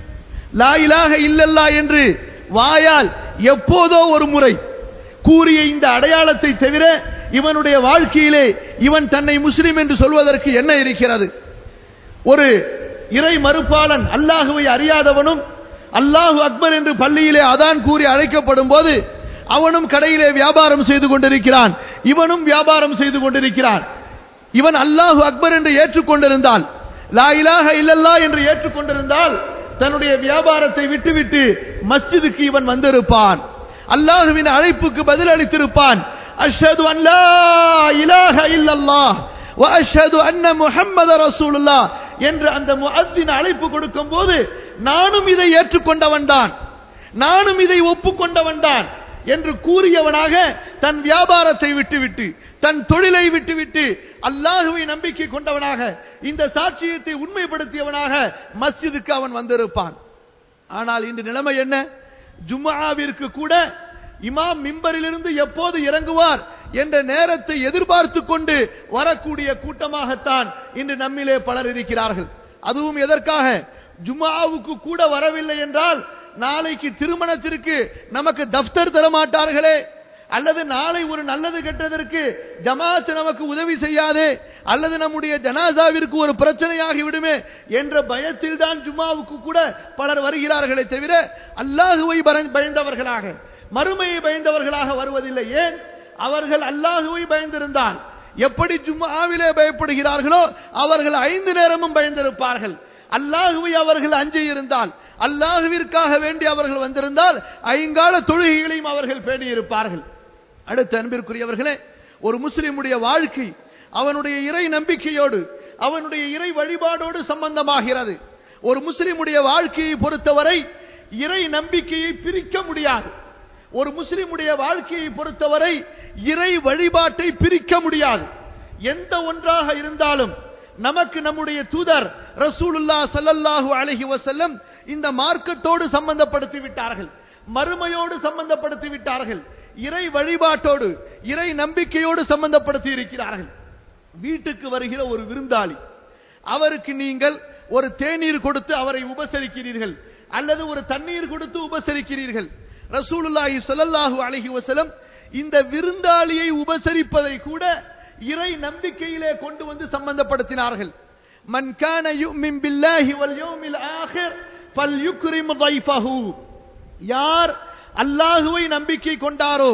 லாயிலாக இல்லல்லா என்று வாயால் எப்போதோ ஒரு முறை கூறிய இந்த அடையாளத்தை தவிர இவனுடைய வாழ்க்கையிலே இவன் தன்னை முஸ்லிம் என்று சொல்வதற்கு என்ன இருக்கிறது ஒரு இறை மறுப்பாளன் அல்லாஹுவை அறியாதவனும் அல்லாஹு அக்பர் என்று பள்ளியிலே அதான் கூறி அழைக்கப்படும் போது அவனும் கடையிலே வியாபாரம் செய்து கொண்டிருக்கிறான் இவனும் வியாபாரம் செய்து கொண்டிருக்கிறான் இவன் அல்லாஹு அக்பர் என்று ஏற்றுக்கொண்டிருந்தால் லா இலாஹ இல்லல்லா என்று ஏற்றுக்கொண்டிருந்தால் தன்னுடைய வியாபாரத்தை விட்டுவிட்டு மஸ்ஜிதுக்கு இவன் வந்திருப்பான் அல்லாஹுவின் அழைப்புக்கு பதில் அளித்திருப்பான் அஷ்ஹது அல்லா இலாஹ இல்லல்லாஹ் வ அஷ்ஹது அன்ன முஹம்மத ரசூலுல்லாஹ் என்று அந்த முஅத்தின் அழைப்பு கொடுக்கும் போது நானும் இதை ஏற்றுக்கொண்டவன் தான் நானும் இதை ஒப்புக்கொண்டவன் தான் என்று கூறியவனாக தன் வியாபாரத்தை விட்டுவிட்டு தன் தொழிலை விட்டுவிட்டு அல்லாஹுவை நம்பிக்கை கொண்டவனாக இந்த சாட்சியத்தை உண்மைப்படுத்தியவனாக மஸ்ஜிதுக்கு அவன் வந்திருப்பான் ஆனால் இன்று நிலைமை என்ன ஜும்மாவிற்கு கூட இமாம் மிம்பரிலிருந்து எப்போது இறங்குவார் என்ற நேரத்தை எதிர்பார்த்து கொண்டு வரக்கூடிய கூட்டமாகத்தான் இன்று நம்மிலே பலர் இருக்கிறார்கள் அதுவும் எதற்காக ஜும்மாவுக்கு கூட வரவில்லை என்றால் நாளைக்கு திருமணத்திற்கு நமக்கு தப்தர் தர மாட்டார்களே அல்லது நாளை ஒரு நல்லது கெட்டதற்கு ஜமாத் நமக்கு உதவி செய்யாதே அல்லது நம்முடைய ஜனாசாவிற்கு ஒரு பிரச்சனையாகி விடுமே என்ற பயத்தில் தான் ஜும்மாவுக்கு கூட பலர் வருகிறார்களே தவிர அல்லாஹுவை பயந்தவர்களாக மறுமையை பயந்தவர்களாக வருவதில்லை ஏன் அவர்கள் அல்லாஹுவை பயந்திருந்தால் எப்படி ஜும்மாவிலே பயப்படுகிறார்களோ அவர்கள் ஐந்து நேரமும் பயந்திருப்பார்கள் அல்லாஹுவை அவர்கள் அஞ்சி இருந்தால் அல்லாஹுவிற்காக வேண்டி அவர்கள் வந்திருந்தால் ஐங்கால தொழுகைகளையும் அவர்கள் பேணியிருப்பார்கள் அடுத்த அன்பிற்குரியவர்களே ஒரு முஸ்லிமுடைய வாழ்க்கை அவனுடைய இறை நம்பிக்கையோடு அவனுடைய இறை வழிபாடோடு சம்பந்தமாகிறது ஒரு முஸ்லிமுடைய வாழ்க்கையை பொறுத்தவரை இறை நம்பிக்கையை பிரிக்க முடியாது ஒரு முஸ்லிமுடைய வாழ்க்கையை பொறுத்தவரை இறை வழிபாட்டை பிரிக்க முடியாது எந்த ஒன்றாக இருந்தாலும் நமக்கு நம்முடைய தூதர் ரசூலுல்லா சல்லல்லாஹு அலஹி வசல்லம் இந்த மார்க்கத்தோடு சம்பந்தப்படுத்தி விட்டார்கள் மறுமையோடு சம்பந்தப்படுத்தி விட்டார்கள் இறை வழிபாட்டோடு இறை நம்பிக்கையோடு சம்பந்தப்படுத்தி இருக்கிறார்கள் வீட்டுக்கு வருகிற ஒரு விருந்தாளி அவருக்கு நீங்கள் ஒரு தேநீர் கொடுத்து அவரை உபசரிக்கிறீர்கள் அல்லது ஒரு தண்ணீர் கொடுத்து உபசரிக்கிறீர்கள் ரசூலுல்லாஹி ஸல்லல்லாஹு அலைஹி வஸல்லம் இந்த விருந்தாளியை உபசரிப்பதை கூட இறை நம்பிக்கையிலே கொண்டு வந்து சம்பந்தப்படுத்தினார்கள் மன் கான யுமின் பில்லாஹி வல் யௌமில் ஆகிர் ஃபல்யுக்ரிம் ضيفஹு யார் அல்லாஹுவை நம்பிக்கை கொண்டாரோ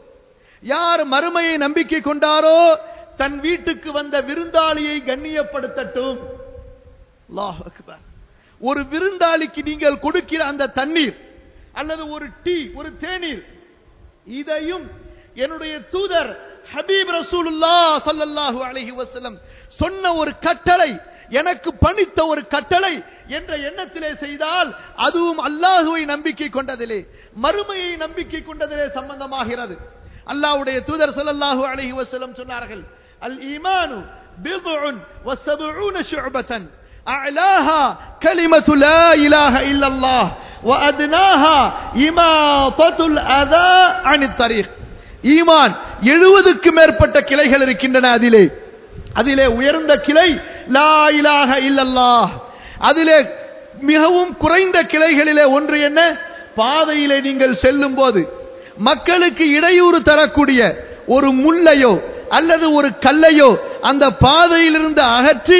யார் மறுமையை நம்பிக்கை கொண்டாரோ தன் வீட்டுக்கு வந்த விருந்தாளியை கண்ணியப்படுத்தட்டும் அல்லாஹ் அக்பர் ஒரு விருந்தாளிக்கு நீங்கள் கொடுக்கிற அந்த தண்ணீர் அல்லது ஒரு டீ ஒரு தேநீர் இதையும் என்னுடைய தூதர் ஹபீப் ரசூலுல்லா சல்லல்லாஹு அலைஹி வஸல்லம் சொன்ன ஒரு கட்டளை எனக்கு பணித்த ஒரு கட்டளை என்ற எண்ணத்திலே செய்தால் அதுவும் அல்லாஹுவை நம்பிக்கை கொண்டதிலே மறுமையை நம்பிக்கை கொண்டதிலே சம்பந்தமாகிறது அல்லாஹ்வுடைய தூதர் ஸல்லல்லாஹு அலைஹி வஸல்லம் சொன்னார்கள் அல் ஈமானு பிதுஉன் வஸபூன ஷுஅபத்தன் அஅலாஹா கலிமத்து லா இலாஹ இல்லல்லாஹ் وأدناها إماطة الأذى عن الطريق ஈமான் எழுபதுக்கு மேற்பட்ட கிளைகள் இருக்கின்றன அதிலே அதிலே உயர்ந்த கிளை லா இலாஹ இல்லல்லாஹ் அதிலே மிகவும் குறைந்த கிளைகளிலே ஒன்று என்ன பாதையிலே நீங்கள் செல்லும் போது மக்களுக்கு இடையூறு தரக்கூடிய ஒரு முள்ளையோ அல்லது ஒரு கல்லையோ அந்த பாதையிலிருந்து அகற்றி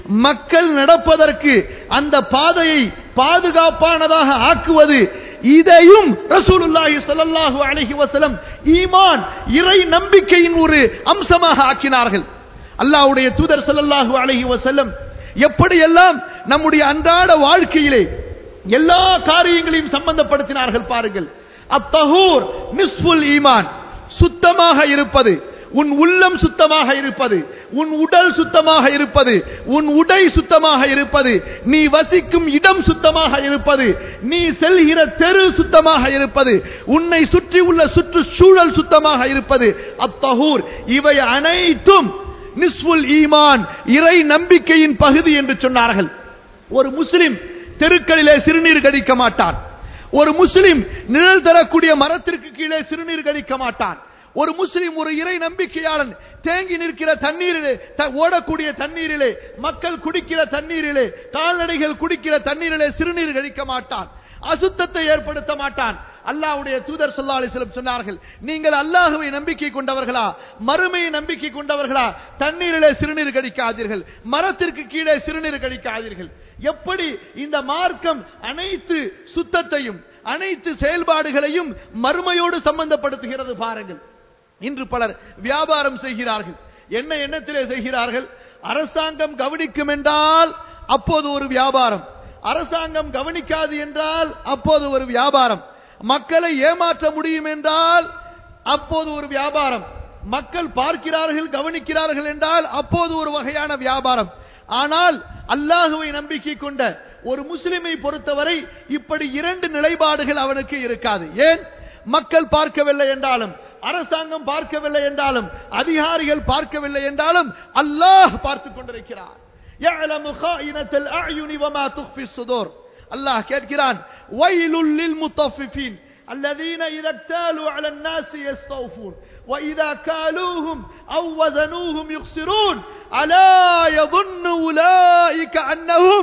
மக்கள் நடப்பதற்கு அந்த பாதையை பாதுகாப்பானதாக ஆக்குவது இதையும் ரசூலுல்லாஹி ஸல்லல்லாஹு அலைஹி வஸல்லம் ஈமான் இறை நம்பிக்கையின் ஒரு அம்சமாக ஆக்கினார்கள் அல்லாஹ்வுடைய தூதர் ஸல்லல்லாஹு அலைஹி வஸல்லம் எப்படியெல்லாம் நம்முடைய அன்றாட வாழ்க்கையிலே எல்லா காரியங்களையும் சம்பந்தப்படுத்தினார்கள் பாருங்கள் அத்தஹூர் நிஸ்ஃபுல் ஈமான் சுத்தமாக இருப்பது உன் உள்ளம் சுத்தமாக இருப்பது உன் உடல் சுத்தமாக இருப்பது உன் உடை சுத்தமாக இருப்பது நீ வசிக்கும் இடம் சுத்தமாக இருப்பது நீ செல்கிற தெரு சுத்தமாக இருப்பது உன்னை சுற்றி உள்ள சுற்றுச்சூழல் சுத்தமாக இருப்பது அத்தஹூர் இவை அனைத்தும் நிஸ்ஃபுல் ஈமான் இறை நம்பிக்கையின் பகுதி என்று சொன்னார்கள் ஒரு முஸ்லிம் தெருக்களிலே சிறுநீர் கடிக்க மாட்டான் ஒரு முஸ்லிம் நிழல் தரக்கூடிய மரத்திற்கு கீழே சிறுநீர் கடிக்க மாட்டான் ஒரு முஸ்லிம் ஒரு இறை நம்பிக்கையாளன் தேங்கி நிற்கிற தண்ணீரிலே த- ஓடக்கூடிய தண்ணீரிலே மக்கள் குடிக்கிற தண்ணீரிலே கால்நடைகள் குடிக்கிற தண்ணீரிலே சிறுநீர் கழிக்க மாட்டான் அசுத்தத்தை ஏற்படுத்த மாட்டான் அல்லாஹ்வுடைய தூதர் ஸல்லல்லாஹு அலைஹி வஸல்லம் சொன்னார்கள் நீங்கள் அல்லாஹ்வை நம்பிக்கை கொண்டவர்களா மறுமையை நம்பிக்கை கொண்டவர்களா தண்ணீரிலே சிறுநீர் கழிக்காதீர்கள் மரத்திற்கு கீழே சிறுநீர் கழிக்காதீர்கள் எப்படி இந்த மார்க்கம் அனைத்து சுத்தத்தையும் அனைத்து செயல்பாடுகளையும் மறுமையோடு சம்பந்தப்படுத்துகிறது பாருங்கள் இன்று பலர் வியாபாரம் செய்கிறார்கள் என்ன எண்ணத்திலே செய்கிறார்கள் அரசாங்கம் கவனிக்கும் என்றால் அப்போது ஒரு வியாபாரம் அரசாங்கம் கவனிக்காது என்றால் அப்போது ஒரு வியாபாரம் மக்களை ஏமாற்ற முடியும் என்றால் அப்போது ஒரு வியாபாரம் மக்கள் பார்க்கிறார்கள் கவனிக்கிறார்கள் என்றால் அப்போது ஒரு வகையான வியாபாரம் ஆனால் அல்லாஹுவை நம்பிக்கை கொண்ட ஒரு முஸ்லிமை பொறுத்தவரை இப்படி இரண்டு நிலைப்பாடுகள் அவனுக்கு இருக்காது ஏன் மக்கள் பார்க்கவில்லை என்றாலும் அரசாங்கம் பார்க்கவில்லை என்றாலும் அதிகாரிகள் பார்க்கவில்லை என்றாலும் அல்லாஹ் பார்த்துக் கொண்டிருக்கிறார் يعلم خائنة الأعين وما تخفي الصدور அல்லாஹ் கேட்கிறான் ويل للمطففين الذين إذا اكتالوا على الناس يستوفون وإذا كالوهم أو وزنوهم يخسرون ألا يظن أولئك أنهم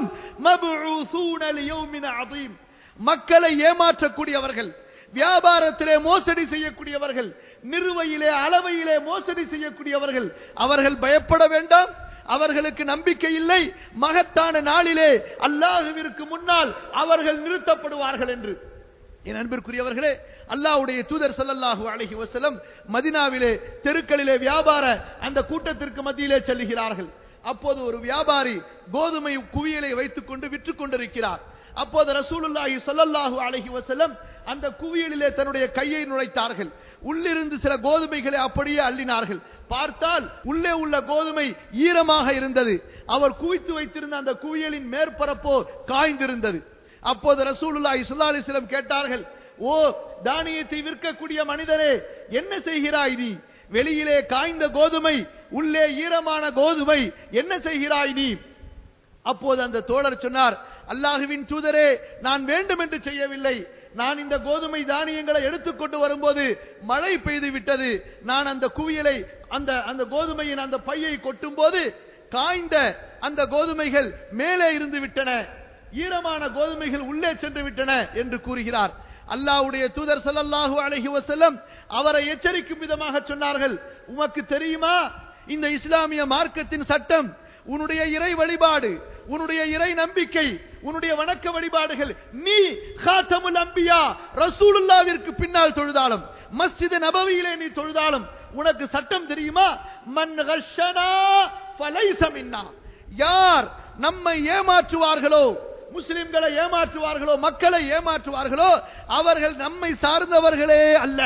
مبعوثون ليوم عظيم மக்களை ஏமாற்றக்கூடியவர்கள் வியாபாரத்திலே மோசடி செய்யக்கூடியவர்கள் நிறுவையிலே அளவையிலே மோசடி செய்யக்கூடியவர்கள் அவர்கள் பயப்பட வேண்டாம் அவர்களுக்கு நம்பிக்கை இல்லை மகத்தான நாளிலே அல்லாஹுவிற்கு முன்னால் அவர்கள் நிறுத்தப்படுவார்கள் என்று என் அன்பிற்குரியவர்களே அல்லாஹ்வுடைய தூதர் ஸல்லல்லாஹு அலைஹி வஸல்லம் மதீனாவிலே தெருக்களிலே வியாபார அந்த கூட்டத்திற்கு மத்தியிலே செல்லுகிறார்கள் அப்போது ஒரு வியாபாரி கோதுமை குவியலை வைத்துக் கொண்டு விற்றுக் கொண்டிருக்கிறார் அப்போது ரசூலுல்லாஹி ஸல்லல்லாஹு அலைஹி வஸல்லம் அந்த குவியலிலே தன்னுடைய கையை நுழைத்தார்கள் உள்ளிருந்து சில கோதுமைகளை அப்படியே அள்ளினார்கள் பார்த்தால் உள்ளே உள்ள கோதுமை ஈரமாக இருந்தது அவர் குவித்து வைத்திருந்த அந்த குவியலின் மேற்பரப்போ காய்ந்திருந்தது அப்போது ரசூலுல்லாஹி ஸல்லல்லாஹு அலைஹி வஸல்லம் கேட்டார்கள் ஓ தானியத்தை விற்கக்கூடிய மனிதரே என்ன செய்கிறாய் நீ வெளியிலே காய்ந்த கோதுமை உள்ளே ஈரமான கோதுமை என்ன செய்கிறாய் நீ அப்போது அந்த தோழர் சொன்னார் அல்லாஹுவின் தூதரே நான் வேண்டும் என்று செய்யவில்லை நான் இந்த கோதுமை தானியங்களை எடுத்துக்கொண்டு வரும்போது மழை பெய்து விட்டது நான் அந்த குவியலை அந்த அந்த கோதுமையின் அந்த பையை கொட்டும் போது காய்ந்த அந்த கோதுமைகள் மேலே இருந்து விட்டன ஈரமான கோதுமைகள் உள்ளே சென்று விட்டன என்று கூறுகிறார் அல்லாஹ்வுடைய தூதர் ஸல்லல்லாஹு அலைஹி வஸல்லம் அவரை எச்சரிக்கும் விதமாக சொன்னார்கள் உமக்கு தெரியுமா இந்த இஸ்லாமிய மார்க்கத்தின் சட்டம் உன்னுடைய இறை வழிபாடு உன்னுடைய இறை நம்பிக்கை உன்னுடைய வணக்க வழிபாடுகள் நீ காத்தமுல் அம்பியா ரசூலுல்லாவிற்கு பின்னால் தொழுதாலும் மஸ்ஜித் நபவியிலே நீ தொழுதாலும் உனக்கு சட்டம் தெரியுமா மன் கஷனா ஃபலைஸ மின்னா யார் நம்மை ஏமாற்றுவார்களோ முஸ்லிம்களை ஏமாற்றுவார்களோ மக்களை ஏமாற்றுவார்களோ அவர்கள் நம்மை சார்ந்தவர்களே அல்ல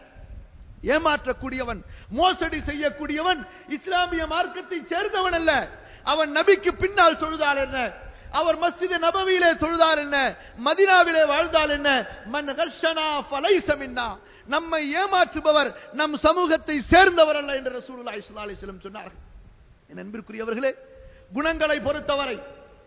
ஏமாற்றக்கூடியவன் மோசடி செய்யக்கூடியவன் இஸ்லாமிய மார்க்கத்தை சேர்ந்தவன் அல்ல அவன் நபிக்கு பின்னால் தொழுதால் என்ன அவர் மஸ்ஜித் நபவியிலே தொழுதால் என்ன மதினாவிலே வாழ்ந்தால் என்ன மன் கர்ஷனா ஃபலைஸ மின்னா நம்மை ஏமாற்றுபவர் நம் சமூகத்தை சேர்ந்தவர் அல்ல என்று ரசூலுல்லாஹி ஸல்லல்லாஹு அலைஹி வஸல்லம் சொன்னார்கள் என் அன்பிற்குரியவர்களே குணங்களை பொறுத்தவரை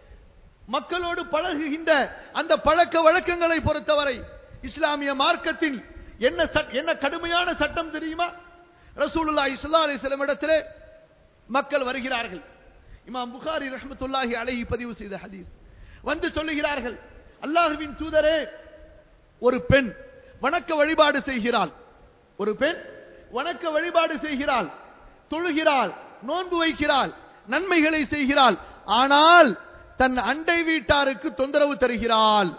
மக்களோடு பழகுகின்ற அந்த பழக்க வழக்கங்களை பொறுத்தவரை இஸ்லாமிய மார்க்கத்தில் என்ன சட்- என்ன கடுமையான சட்டம் தெரியுமா ரசூலுல்லாஹி ஸல்லல்லாஹு அலைஹி வஸல்லம் இடத்திலே மக்கள் வருகிறார்கள் இமாம் புகாரி ரஹ்மத்துல்லாஹி அலைஹி பதிவு செய்த ஹதீஸ் வந்து சொல்லுகிறார்கள் அல்லாஹ்வின் தூதரே ஒரு பெண் வணக்க வழிபாடு செய்கிறாள் ஒரு பெண் வணக்க வழிபாடு செய்கிறாள் தொழுகிறாள் நோன்பு வைக்கிறாள் நன்மைகளை செய்கிறாள் ஆனால் தன் அண்டை வீட்டாருக்கு தொந்தரவு தருகிறாள்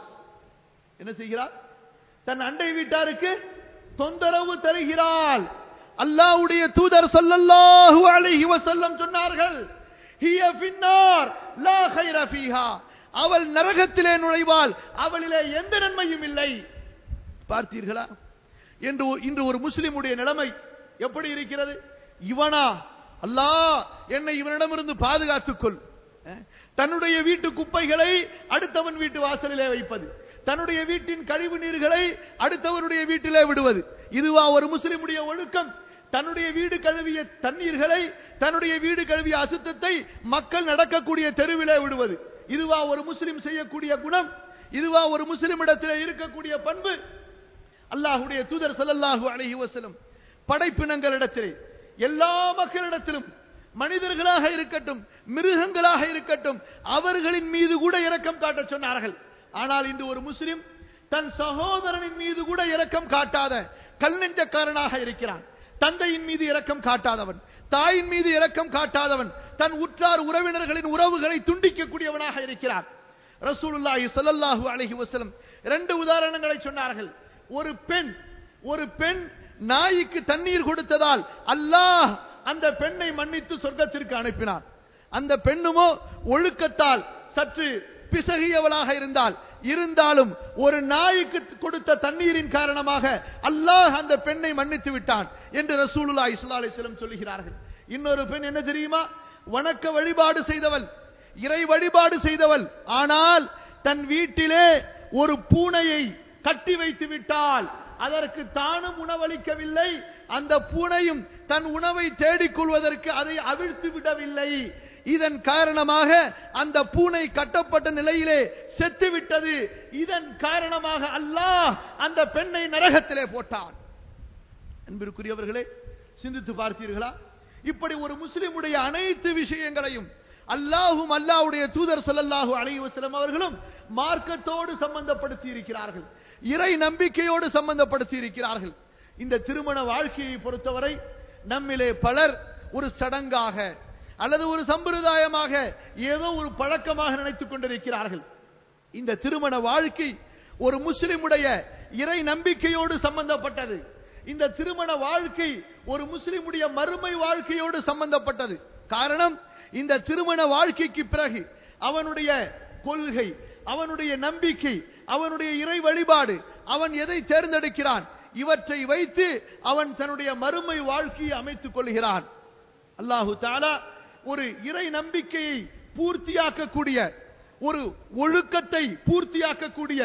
என்ன செய்கிறாள் தன் அண்டை வீட்டாருக்கு தொந்தரவு தருகிறாள் அல்லாஹ்வுடைய தூதர் ஸல்லல்லாஹு அலைஹி வஸல்லம் சொன்னார்கள் ஹிய ஃபின்னார் லா கைர ஃபீஹா அவள் நரகத்திலே நுழைவாள் அவளிலே எந்த நன்மையும் இல்லை பார்த்தீர்களா என்று ஒரு- இன்று ஒரு முஸ்லிமுடைய நிலைமை எப்படி இருக்கிறது இவனா அல்லாஹ் என்னை இவனிடமிருந்து பாதுகாத்துக் கொள் அஹ், தன்னுடைய வீட்டு குப்பைகளை அடுத்தவன் வீட்டு வாசலிலே வைப்பது தன்னுடைய வீட்டின் கழிவு நீர்களை அடுத்தவனுடைய வீட்டிலே விடுவது இதுவா ஒரு முஸ்லிமுடைய ஒழுக்கம் தன்னுடைய வீடு கழுவிய தண்ணீர்களை தன்னுடைய வீடு கழுவிய அசுத்தத்தை மக்கள் நடக்கக்கூடிய தெருவிலே விடுவது இதுவா ஒரு முஸ்லிம் செய்யக்கூடிய குணம் இதுவா ஒரு முஸ்லிமிடத்திலே இருக்கக்கூடிய பண்பு அல்லாஹ்வுடைய தூதர் ஸல்லல்லாஹு அலைஹி வஸல்லம் படைப்பினங்களிடத்திலே எல்லா மக்களிடத்திலும் மனிதர்களாக இருக்கட்டும் மிருகங்களாக இருக்கட்டும் அவர்களின் மீது கூட இரக்கம் காட்டச் சொன்னார்கள் ஆனால் இன்று ஒரு முஸ்லிம் தன் சகோதரனின் மீது கூட இரக்கம் காட்டாத கல் நெஞ்சக்காரனாக இருக்கிறான் தந்தையின் மீது இரக்கம் காட்டாதவன் தாயின் மீது இரக்கம் காட்டாதவன் தன் உற்றார் உறவினர்களின் உறவுகளை துண்டிக்கக்கூடியவனாக இருக்கிறான் ரசூலுல்லாஹி ஸல்லல்லாஹு அலைஹி வஸல்லம் ரெண்டு உதாரணங்களை சொன்னார்கள் ஒரு பெண் ஒரு பெண் நாய்க்கு தண்ணீர் கொடுத்ததால் அல்லாஹ் அந்த பெண்ணை மன்னித்து சொர்க்கத்திற்கு அனுப்பினான் அந்த பெண்ணுமோ ஒழுக்கத்தால் சற்று பிசகியவளாக இருந்தால் இருந்தாலும் ஒரு நாய்க்கு கொடுத்த தண்ணீரின் காரணமாக அல்லாஹ் அந்த பெண்ணை மன்னித்து விட்டான் என்று ரசூலுல்லாஹி ஸல்லல்லாஹு அலைஹி வஸல்லம் சொல்லுகிறார்கள் இன்னொரு பெண் என்ன தெரியுமா வணக்க வழிபாடு செய்தவள் இறை வழிபாடு செய்தவள் ஆனால் தன் வீட்டிலே ஒரு பூனையை கட்டி வைத்து விட்டால் அதற்கு தானும் உணவளிக்கவில்லை அந்த பூனையும் தன் உணவை தேடிக் கொள்வதற்கு அதை அவிழ்த்து விடவில்லை இதன் காரணமாக அந்த பூனை கட்டப்பட்ட நிலையிலே செத்து விட்டது இதன் காரணமாக அல்லாஹ் அந்த பெண்ணை நரகத்திலே போட்டான் அன்பிற்குரியவர்களே சிந்தித்து பார்த்தீர்களா இப்படி ஒரு முஸ்லிமுடைய அனைத்து விஷயங்களையும் அல்லாஹும் அல்லாஹ்வுடைய தூதர் ஸல்லல்லாஹு அலைஹி வஸல்லம் அவர்களும் மார்க்கத்தோடு சம்பந்தப்படுத்தி இருக்கிறார்கள் இறை நம்பிக்கையோடு சம்பந்தப்படுத்தி இருக்கிறார்கள் இந்த திருமண வாழ்க்கையை பொறுத்தவரை நம்மிலே பலர் ஒரு சடங்காக அல்லது ஒரு சம்பிரதாயமாக ஏதோ ஒரு பழக்கமாக நினைத்துக் கொண்டிருக்கிறார்கள் இந்த திருமண வாழ்க்கை ஒரு முஸ்லிமுடைய இறை நம்பிக்கையோடு சம்பந்தப்பட்டது இந்த திருமண வாழ்க்கை ஒரு முஸ்லிமுடைய மறுமை வாழ்க்கையோடு சம்பந்தப்பட்டது காரணம் இந்த திருமண வாழ்க்கைக்கு பிறகு அவனுடைய கொள்கை அவனுடைய நம்பிக்கை அவனுடைய இறை வழிபாடு அவன் எதை தேர்ந்தெடுக்கிறான் இவற்றை வைத்து அவன் தன்னுடைய மறுமை வாழ்க்கையை அமைத்துக் கொள்கிறான் அல்லாஹு தாலா ஒரு இறை நம்பிக்கையை பூர்த்தியாக்கக்கூடிய ஒரு ஒழுக்கத்தை பூர்த்தியாக்கக்கூடிய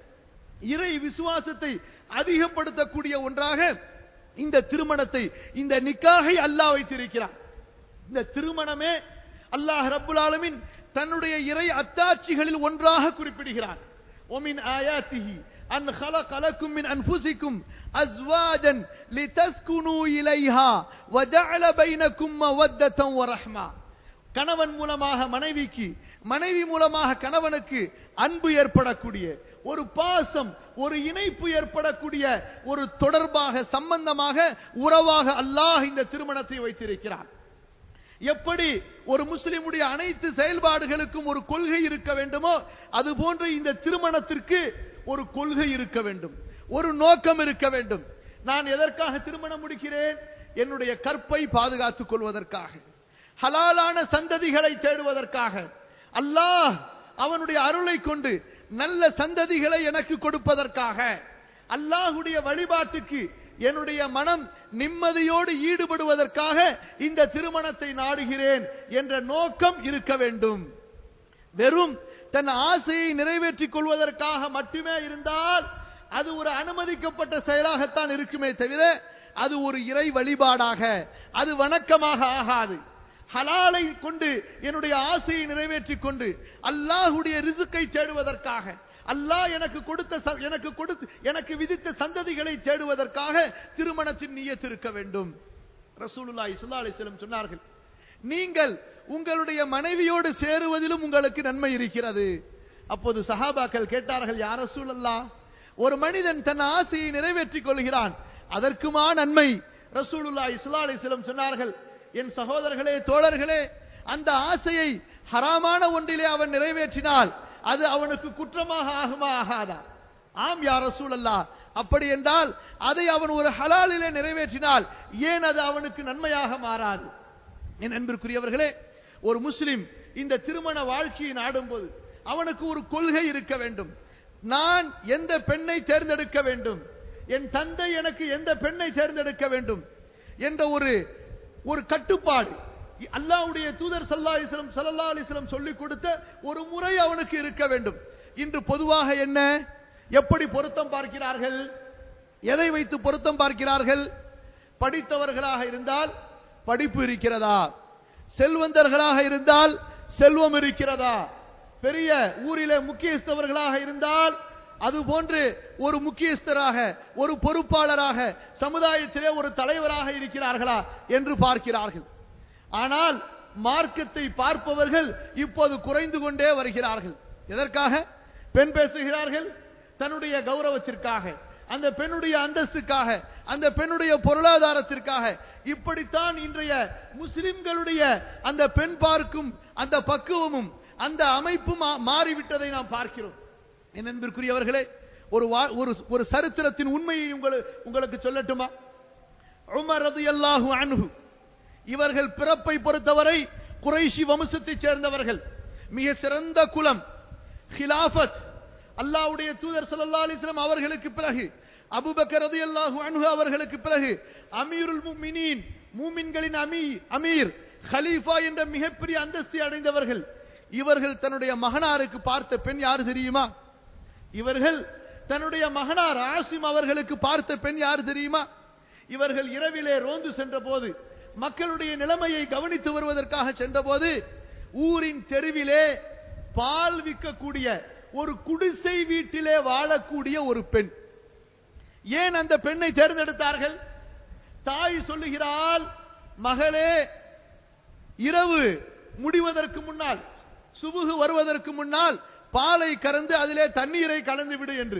இறை விசுவாசத்தை அதிகப்படுத்தக்கூடிய ஒன்றாக இந்த திருமணத்தை இந்த நிக்காகை அல்லாஹ் வைத்திருக்கிறான் இந்த திருமணமே அல்லாஹ் ரப்புல் ஆலமீன் தன்னுடைய இறை அத்தாட்சிகளில் ஒன்றாக குறிப்பிடுகிறான் ومن آياته أن خلق لكم من أنفسكم أزواجا لتسكنوا إليها وجعل بينكم مودة ورحمة கணவன் மூலமாக மனைவிக்கு மனைவி மூலமாக கணவனுக்கு அன்பு ஏற்படக்கூடிய ஒரு பாசம் ஒரு இணைப்பு ஏற்படக்கூடிய ஒரு தொடர்பாக சம்பந்தமாக உறவாக அல்லாஹ் இந்த திருமணத்தை வைத்திருக்கிறான் எப்படி ஒரு முஸ்லிமுடைய அனைத்து செயல்பாடுகளுக்கும் ஒரு கொள்கை இருக்க வேண்டுமோ அது போன்று இந்த திருமணத்திற்கு ஒரு கொள்கை இருக்க வேண்டும் ஒரு நோக்கம் இருக்க வேண்டும் நான் எதற்காக திருமணம் முடிக்கிறேன் என்னுடைய கற்பை பாதுகாத்துக் கொள்வதற்காக ஹலாலான சந்ததிகளை தேடுவதற்காக அல்லாஹ் அவனுடைய அருளை கொண்டு நல்ல சந்ததிகளை எனக்கு கொடுப்பதற்காக அல்லாஹுடைய வழிபாட்டுக்கு என்னுடைய மனம் நிம்மதியோடு ஈடுபடுவதற்காக இந்த திருமணத்தை நாடுகிறேன் என்ற நோக்கம் இருக்க வேண்டும் வெறும் தன் ஆசையை நிறைவேற்றிக் கொள்வதற்காக மட்டுமே இருந்தால் அது ஒரு அனுமதிக்கப்பட்ட செயலாகத்தான் இருக்குமே தவிர அது ஒரு இறை வழிபாடாக அது வணக்கமாக ஆகாது ஹலாலை கொண்டு என்னுடைய ஆசையை நிறைவேற்றிக் கொண்டு அல்லாஹுடைய ரிசுக்கை தேடுவதற்காக அல்லாஹ் எனக்கு கொடுத்த ச- எனக்கு கொடுத்து எனக்கு விதித்த சந்ததிகளை தேடுவதற்காக திருமணத்தின் நியத்து இருக்க வேண்டும் ரசூலுல்லாஹி ஸல்லல்லாஹு அலைஹி வஸல்லம் சொன்னார்கள் நீங்கள் உங்களுடைய மனைவியோடு சேருவதிலும் உங்களுக்கு நன்மை இருக்கிறது அப்போது சஹாபாக்கள் கேட்டார்கள் யார் ரசூலல்லாஹ் ஒரு மனிதன் தன் ஆசையை நிறைவேற்றிக் கொள்கிறான் அதற்குமா நன்மை ரசூலுல்லாஹி ஸல்லல்லாஹு அலைஹி வஸல்லம் சொன்னார்கள் என் சகோதரர்களே தோழர்களே அந்த ஆசையை ஹராமான ஒன்றிலே அவன் நிறைவேற்றினால் அது அவனுக்கு குற்றமாக ஆகுமா ஆகாதா ஆம் யா ரசூலல்லா அப்படி என்றால் அதை அவன் ஒரு ஹலாலிலே நிறைவேற்றினால் ஏன் அது அவனுக்கு நன்மையாக மாறாது என் அன்பிற்குரியவர்களே ஒரு முஸ்லிம் இந்த திருமண வாழ்க்கையை நாடும்போது அவனுக்கு ஒரு கொள்கை இருக்க வேண்டும் நான் எந்த பெண்ணை தேர்ந்தெடுக்க வேண்டும் என் தந்தை எனக்கு எந்த பெண்ணை தேர்ந்தெடுக்க வேண்டும் என்ற ஒரு ஒரு கட்டுப்பாடு அல்லாஹ்வுடைய தூதர் சல்லா அலிஸ்லம் சல்லா அலிஸ்லம் சொல்லிக் கொடுத்த ஒரு முறை அவனுக்கு இருக்க வேண்டும் இன்று பொதுவாக என்ன எப்படி பொருத்தம் பார்க்கிறார்கள் எதை வைத்து பொருத்தம் பார்க்கிறார்கள் படித்தவர்களாக இருந்தால் படிப்பு இருக்கிறதா செல்வந்தர்களாக இருந்தால் செல்வம் இருக்கிறதா பெரிய ஊரிலே முக்கியஸ்தவர்களாக இருந்தால் அது போன்று ஒரு முக்கியஸ்தராக ஒரு பொறுப்பாளராக சமுதாயத்திலே ஒரு தலைவராக இருக்கிறார்களா என்று பார்க்கிறார்கள் ஆனால் மார்க்கத்தை பார்ப்பவர்கள் இப்போது குறைந்து கொண்டே வருகிறார்கள் எதற்காக பெண் பேசுகிறார்கள் தன்னுடைய கௌரவத்திற்காக அந்த பெண்ணுடைய அந்தஸ்துக்காக அந்த பெண்ணுடைய பொருளாதாரத்திற்காக இப்படித்தான் இன்றைய முஸ்லிம்களுடைய அந்த பெண் பார்க்கும் அந்த பக்குவமும் அந்த அமைப்பும் மா- மாறிவிட்டதை நாம் பார்க்கிறோம் என் அன்பிற்குரியவர்களே ஒரு வா- ஒரு ஒரு சரித்திரத்தின் உண்மையை உங்களுக்கு உங்களுக்கு சொல்லட்டுமா உமர் ரலியல்லாஹு அன்ஹு இவர்கள் பிறப்பை பொறுத்தவரை குறைஷி வம்சத்தைச் சேர்ந்தவர்கள் மிக சிறந்த குலம் ஹிலாஃபத் அல்லாஹ்வுடைய தூதர் ஸல்லல்லாஹு அலைஹி வஸல்லம் அவர்களுக்கு பிறகு அபூபக்கர் ரலியல்லாஹு அன்ஹு அவர்களுக்கு பிறகு அமீருல் முஃமினீன் மூமின்களின் அமீர் அமீர் கலீஃபா என்ற மிகப்பெரிய அந்தஸ்தை அடைந்தவர்கள் இவர்கள் தன்னுடைய மகனாருக்கு பார்த்த பெண் யார் தெரியுமா இவர்கள் தன்னுடைய மகனார் ஆசிம் அவர்களுக்கு பார்த்த பெண் யார் தெரியுமா இவர்கள் இரவிலே ரோந்து சென்ற போது மக்களுடைய நிலைமையை கவனித்து வருவதற்காக சென்றபோது ஊரின் தெருவிலே பால் விற்கக்கூடிய ஒரு குடிசை வீட்டிலே வாழக்கூடிய ஒரு பெண் ஏன் அந்த பெண்ணை தேர்ந்தெடுத்தார்கள் தாய் சொல்லுகிறாள் மகளே இரவு முடிவதற்கு முன்னால் சுபுகு வருவதற்கு முன்னால் பாலை கறந்து அதிலே தண்ணீரை கலந்து விடு என்று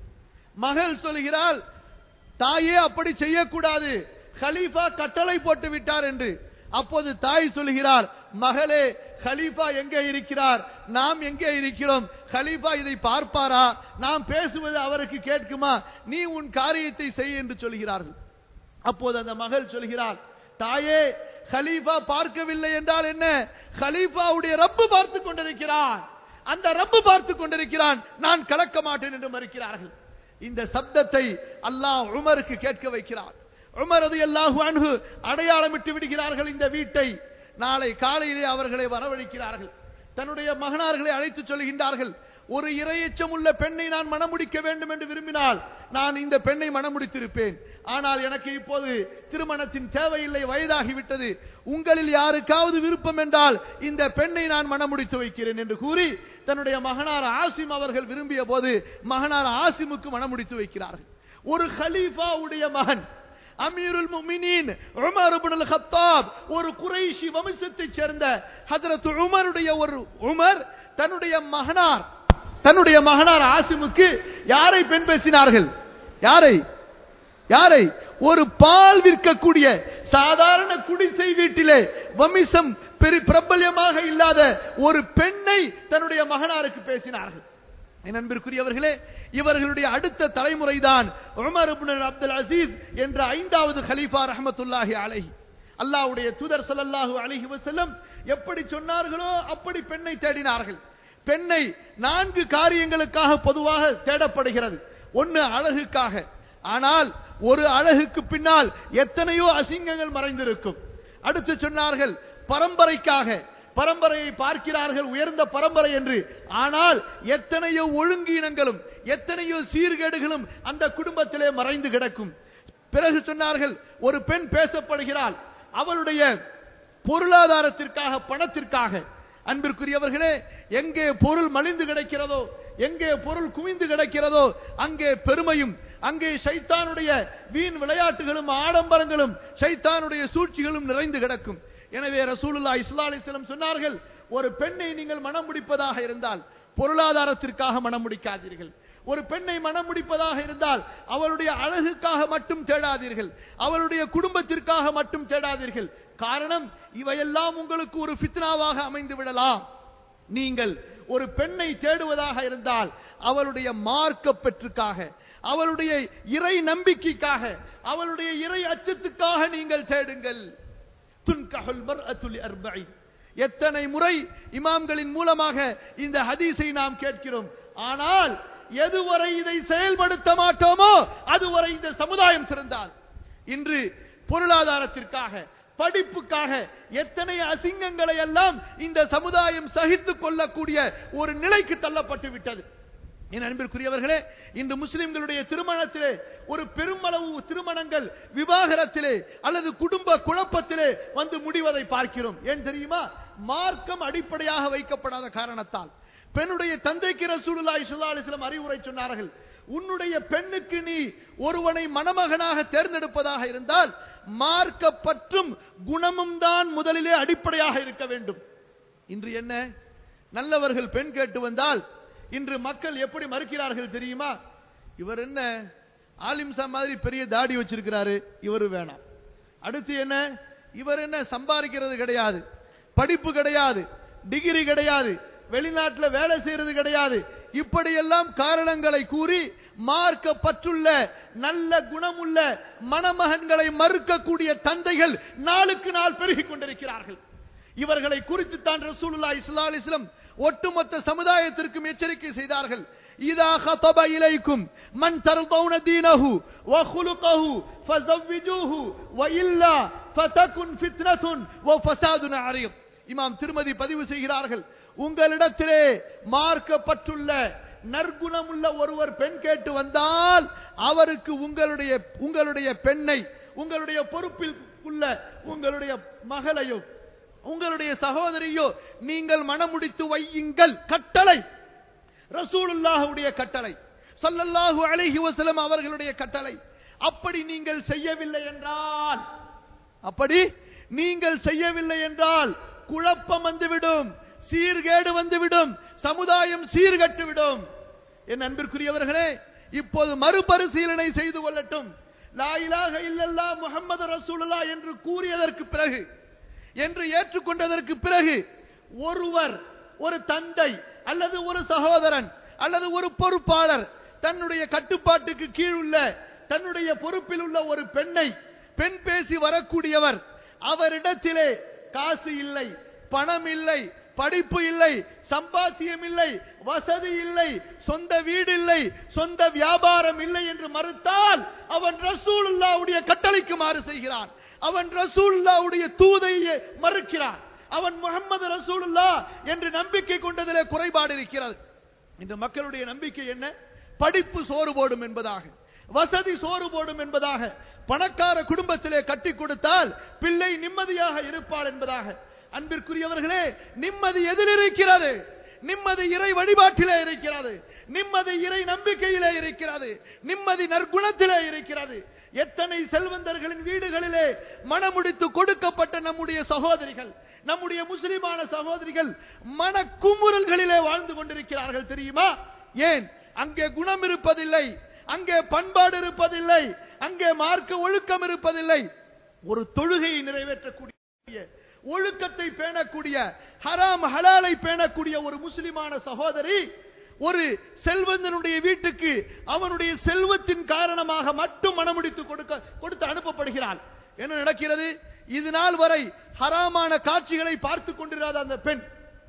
மகள் சொல்கிறாள் தாயே அப்படி செய்யக்கூடாது கலீஃபா கட்டளை போட்டு விட்டார் என்று அப்போது தாய் சொல்கிறார் மகளே கலீஃபா எங்கே இருக்கிறார் நாம் எங்கே இருக்கிறோம் கலீஃபா இதை பார்ப்பாரா நாம் பேசுவது அவருக்கு கேட்குமா நீ உன் காரியத்தை செய் என்று சொல்கிறார்கள் அப்போது அந்த மகள் சொல்கிறாள் தாயே கலீஃபா பார்க்கவில்லை என்றால் என்ன கலீஃபாவுடைய ரப்பு பார்த்து கொண்டிருக்கிறான் அந்த ரப்பு பார்த்து கொண்டிருக்கிறான் நான் கலக்க மாட்டேன் என்று மறுக்கிறார்கள் இந்த சப்தத்தை அல்லாஹ் உமருக்கு கேட்க வைக்கிறான் உமர் ரலியல்லாஹு அன்ஹு அடையாளமிட்டு விடுகிறார்கள் இந்த வீட்டை நாளை காலையிலே அவர்களை வரவழைக்கிறார்கள் தன்னுடைய மகனார்களை அழைத்து சொல்கின்றார்கள் ஒரு இரையச்சம் உள்ள பெண்ணை நான் மணமுடிக்க வேண்டும் என்று விரும்பினால் நான் இந்த பெண்ணை மணமுடித்திருப்பேன் ஆனால் எனக்கு இப்போது திருமணத்தின் தேவையில்லை வயதாகிவிட்டது உங்களில் யாருக்காவது விருப்பம் என்றால் இந்த பெண்ணை நான் மணமுடித்து வைக்கிறேன் என்று கூறி தன்னுடைய மகனார் ஆசிம் அவர்கள் விரும்பிய போது மகனார் ஆசிமுக்கு மணமுடித்து வைக்கிறார்கள் ஒரு ஹலீஃபாவுடைய மகன் அமீருல் முமினீன் உமர் இப்னுல் கத்தாப் ஒரு குறைஷி வம்சத்தைச் சேர்ந்த ஹஜரத் உமருடைய ஒரு உமர் தன்னுடைய மகனார் தன்னுடைய மகனார் ஆசிமுக்கு யாரை பெண் பேசினார்கள் யாரை யாரை ஒரு பால் விற்கக்கூடிய சாதாரண குடிசை வீட்டிலே வமிசம் பெரிய பிரபல்யமாக இல்லாத ஒரு பெண்ணை தன்னுடைய மகனாருக்கு பேசினார்கள் என் அன்பிற்குரியவர்களே இவர்களுடைய அடுத்த தலைமுறைதான் உமர் இப்னு அப்துல் அசீஸ் என்ற ஐந்தாவது கலீஃபா ரஹமத்துல்லாஹி அலைஹி அல்லாஹ்வுடைய தூதர் ஸல்லல்லாஹு அலைஹி வஸல்லம் எப்படி சொன்னார்களோ அப்படி பெண்ணை தேடினார்கள் பெண்ணை நான்கு காரியங்களுக்காக பொதுவாக தேடப்படுகிறது ஒன்னு அழகுக்காக ஆனால் ஒரு அழகுக்கு பின்னால் எத்தனையோ அசிங்கங்கள் மறைந்திருக்கும் அடுத்து சொன்னார்கள் பரம்பரைக்காக பரம்பரையை பார்க்கிறார்கள் உயர்ந்த பரம்பரை என்று ஆனால் எத்தனையோ ஒழுங்கீனங்களும் எத்தனையோ சீர்கேடுகளும் அந்த குடும்பத்திலே மறைந்து கிடக்கும் பிறகு சொன்னார்கள் ஒரு பெண் பேசப்படுகிறாள் அவளுடைய பொருளாதாரத்திற்காக பணத்திற்காக அன்பிற்குரியவர்களே எங்கே பொருள் மலிந்து கிடக்கிறதோ எங்கே பொருள் குவிந்து கிடக்கிறதோ அங்கே பெருமையும் அங்கே சைத்தானுடைய வீண் விளையாட்டுகளும் ஆடம்பரங்களும் சைத்தானுடைய சூழ்ச்சிகளும் நிறைந்து கிடக்கும் எனவே ரசூலுல்லா இஸ்லா அலிஸ்லம் சொன்னார்கள் ஒரு பெண்ணை நீங்கள் மனம் முடிப்பதாக இருந்தால் பொருளாதாரத்திற்காக மனம் முடிக்காதீர்கள் ஒரு பெண்ணை மனம் முடிப்பதாக இருந்தால் அவளுடைய அழகுக்காக மட்டும் தேடாதீர்கள் அவளுடைய குடும்பத்திற்காக மட்டும் தேடாதீர்கள் காரணம் இவையெல்லாம் உங்களுக்கு ஒரு ஃபித்னாவாக அமைந்து விடலாம் நீங்கள் ஒரு பெண்ணை தேடுவதாக இருந்தால் அவளுடைய மார்க்க பெற்றுக்காக அவளுடைய இறை நம்பிக்கைக்காக அவளுடைய இறை அச்சத்துக்காக நீங்கள் தேடுங்கள் துன்கஹுல் மர்அத்து லிஅர்பஇ எத்தனை முறை இமாம்களின் மூலமாக இந்த ஹதீஸை நாம் கேட்கிறோம் ஆனால் எதுவரை இதை செயல்படுத்த மாட்டோமோ அதுவரை இந்த சமுதாயம் சிறந்தால் இன்று பொருளாதாரத்திற்காக படிப்புக்காக எத்தனை அசிங்கங்களை எல்லாம் இந்த சமுதாயம் சகித்துக் கொள்ளக்கூடிய ஒரு நிலைக்கு தள்ளப்பட்டு விட்டது என் அன்பிற்குரியவர்களே இன்று முஸ்லிம்களுடைய திருமணத்திலே ஒரு பெருமளவு திருமணங்கள் விவாகரத்திலே அல்லது குடும்ப குழப்பத்திலே வந்து முடிவதை பார்க்கிறோம் ஏன் தெரியுமா மார்க்கம் அடிப்படையாக வைக்கப்படாத காரணத்தால் பெண்ணுடைய தந்தைக்கு ரசூலுல்லாஹி ஸல்லல்லாஹு அலைஹி வஸல்லம் அறிவுரை சொன்னார்கள் உன்னுடைய பெண்ணுக்கு நீ ஒருவனை மணமகனாக தேர்ந்தெடுப்பதாக இருந்தால் மார்க்க பற்றும் குணமும் தான் முதலிலே அடிப்படையாக இருக்க வேண்டும் இன்று என்ன நல்லவர்கள் பெண் கேட்டு வந்தால் இன்று மக்கள் எப்படி மறுக்கிறார்கள் தெரியுமா இவர் என்ன ஆலிம்சா மாதிரி பெரிய தாடி வச்சிருக்கிறாரு இவர் வேணாம் அடுத்து என்ன இவர் என்ன சம்பாதிக்கிறது கிடையாது படிப்பு கிடையாது டிகிரி கிடையாது வெளிநாட்டில் வேலை செய்யறது கிடையாது இப்படியெல்லாம் காரணங்களை கூறி மார்க்க பற்றுள்ள நல்ல குணமுள்ள மணமகன்களை மறுக்கக்கூடிய தந்தைகள் நாளுக்கு நாள் பெருகிக் கொண்டிருக்கிறார்கள் இவர்களை குறித்து தான் ரசூலுல்லா இஸ்லா அலிஸ்லம் ஒட்டுமொத்த சமுதாயத்திற்கும் எச்சரிக்கை செய்தார்கள் இதா خطب இலைக்கும் மன் தர்தௌன தீனஹு وخلقه فزوجوه والا فتكن فتنه وفساد عريض இமாம் திருமதி பதிவு செய்கிறார்கள் உங்களிடத்திலே மார்க்கப்பட்டுள்ள நற்குணமுள்ள ஒருவர் பெண் கேட்டு வந்தால் அவருக்கு உங்களுடைய உங்களுடைய பெண்ணை உங்களுடைய பொறுப்பில் உள்ள உங்களுடைய மகளையோ உங்களுடைய சகோதரியோ நீங்கள் மனமுடித்து வையுங்கள் கட்டளை ரசூலுல்லாஹுடைய கட்டளை சல்லல்லாஹு அலைஹி வஸல்லம் அவர்களுடைய கட்டளை அப்படி நீங்கள் செய்யவில்லை என்றால் அப்படி நீங்கள் செய்யவில்லை என்றால் குழப்பம் வந்துவிடும் சீர்கேடு வந்துவிடும் சமுதாயம் சீர்கட்டுவிடும் என் அன்பிற்குரியவர்களே இப்போது மறுபரிசீலனை செய்து கொள்ளட்டும் லாயிலாக இல்லல்லா முகமது ரசூலுல்லா என்று கூறியதற்கு பிறகு என்று ஏற்றுக்கொண்டதற்கு பிறகு ஒருவர் ஒரு தந்தை அல்லது ஒரு சகோதரன் அல்லது ஒரு பொறுப்பாளர் தன்னுடைய கட்டுப்பாட்டுக்கு கீழ் உள்ள தன்னுடைய பொறுப்பில் உள்ள ஒரு பெண்ணை பெண் பேசி வரக்கூடியவர் அவரிடத்திலே காசு இல்லை பணம் இல்லை படிப்பு இல்லை சம்பாத்தியம் இல்லை வசதி இல்லை சொந்த வீடு இல்லை சொந்த வியாபாரம் இல்லை என்று மறுத்தால் அவன் ரசூலுல்லாவுடைய கட்டளைக்கு மாறு செய்கிறான் அவன் ரசூலுல்லாவுடைய தூதையை மறுக்கிறான் அவன் முகமது ரசூலுல்லா என்று நம்பிக்கை கொண்டதிலே குறைபாடு இருக்கிறது இந்த மக்களுடைய நம்பிக்கை என்ன படிப்பு சோறு போடும் என்பதாக வசதி சோறு போடும் என்பதாக பணக்கார குடும்பத்திலே கட்டி கொடுத்தால் பிள்ளை நிம்மதியாக இருப்பாள் என்பதாக அன்பிற்குரியவர்களே நிம்மதி எதில் இருக்கிறது நிம்மதி இறை வழிபாட்டிலே இருக்கிறது நிம்மதி இறை நம்பிக்கையிலே இருக்கிறது நிம்மதி நற்குணத்திலே இருக்கிறது எத்தனை செல்வந்தர்களின் வீடுகளிலே மனமுடித்து கொடுக்கப்பட்ட நம்முடைய சகோதரிகள் நம்முடைய முஸ்லிமான சகோதரிகள் மன குமுறல்களிலே வாழ்ந்து கொண்டிருக்கிறார்கள் தெரியுமா ஏன் அங்கே குணம் இருப்பதில்லை அங்கே பண்பாடு இருப்பதில்லை அங்கே மார்க்க ஒழுக்கம் இருப்பதில்லை ஒரு தொழுகையை நிறைவேற்றக்கூடிய ஒழுக்கத்தை பேணக்கூடிய ஹராம் ஹலாலை பேணக்கூடிய ஒரு முஸ்லிமான சகோதரி ஒரு செல்வந்தனுடைய வீட்டுக்கு அவனுடைய செல்வத்தின் காரணமாக மட்டும் மனமுடித்து கொடுக்க கொடுத்து அனுப்பப்படுகிறாள் என்ன நடக்கிறது இது நாள் வரை ஹராமான காட்சிகளை பார்த்து கொண்டிராத அந்த பெண்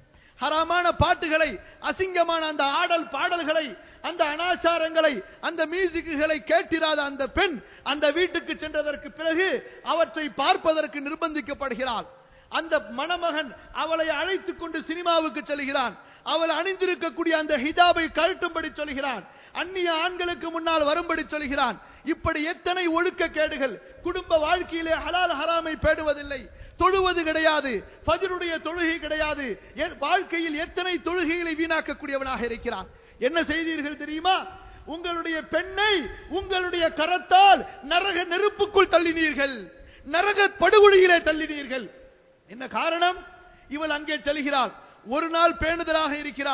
ஹராமான பாட்டுகளை அசிங்கமான அந்த ஆடல் பாடல்களை அந்த அனாச்சாரங்களை அந்த மியூசிக்குகளை கேட்டிராத அந்த பெண் அந்த வீட்டுக்கு சென்றதற்கு பிறகு அவற்றை பார்ப்பதற்கு நிர்பந்திக்கப்படுகிறாள் அந்த மணமகன் அவளை அழைத்துக் கொண்டு சினிமாவுக்கு செல்கிறான் அவள் அணிந்திருக்கக்கூடிய அந்த ஹிஜாபை கழட்டும்படி சொல்கிறான் அந்நிய ஆண்களுக்கு முன்னால் வரும்படி சொல்கிறான் இப்படி எத்தனை ஒழுக்க கேடுகள் குடும்ப வாழ்க்கையிலே ஹலால் ஹராமை பேடுவதில்லை தொழுவது கிடையாது ஃபஜ்ருடைய தொழுகை கிடையாது எ- வாழ்க்கையில் எத்தனை தொழுகைகளை வீணாக்கக்கூடியவனாக இருக்கிறான் என்ன செய்தீர்கள் தெரியுமா உங்களுடைய பெண்ணை உங்களுடைய கரத்தால் நரக நெருப்புக்குள் தள்ளினீர்கள் நரக படுகொலியிலே தள்ளினீர்கள் என்ன காரணம் இவள் அங்கே செல்கிறாள் ஒரு நாள் பேணுதலாக இருக்கிறாள்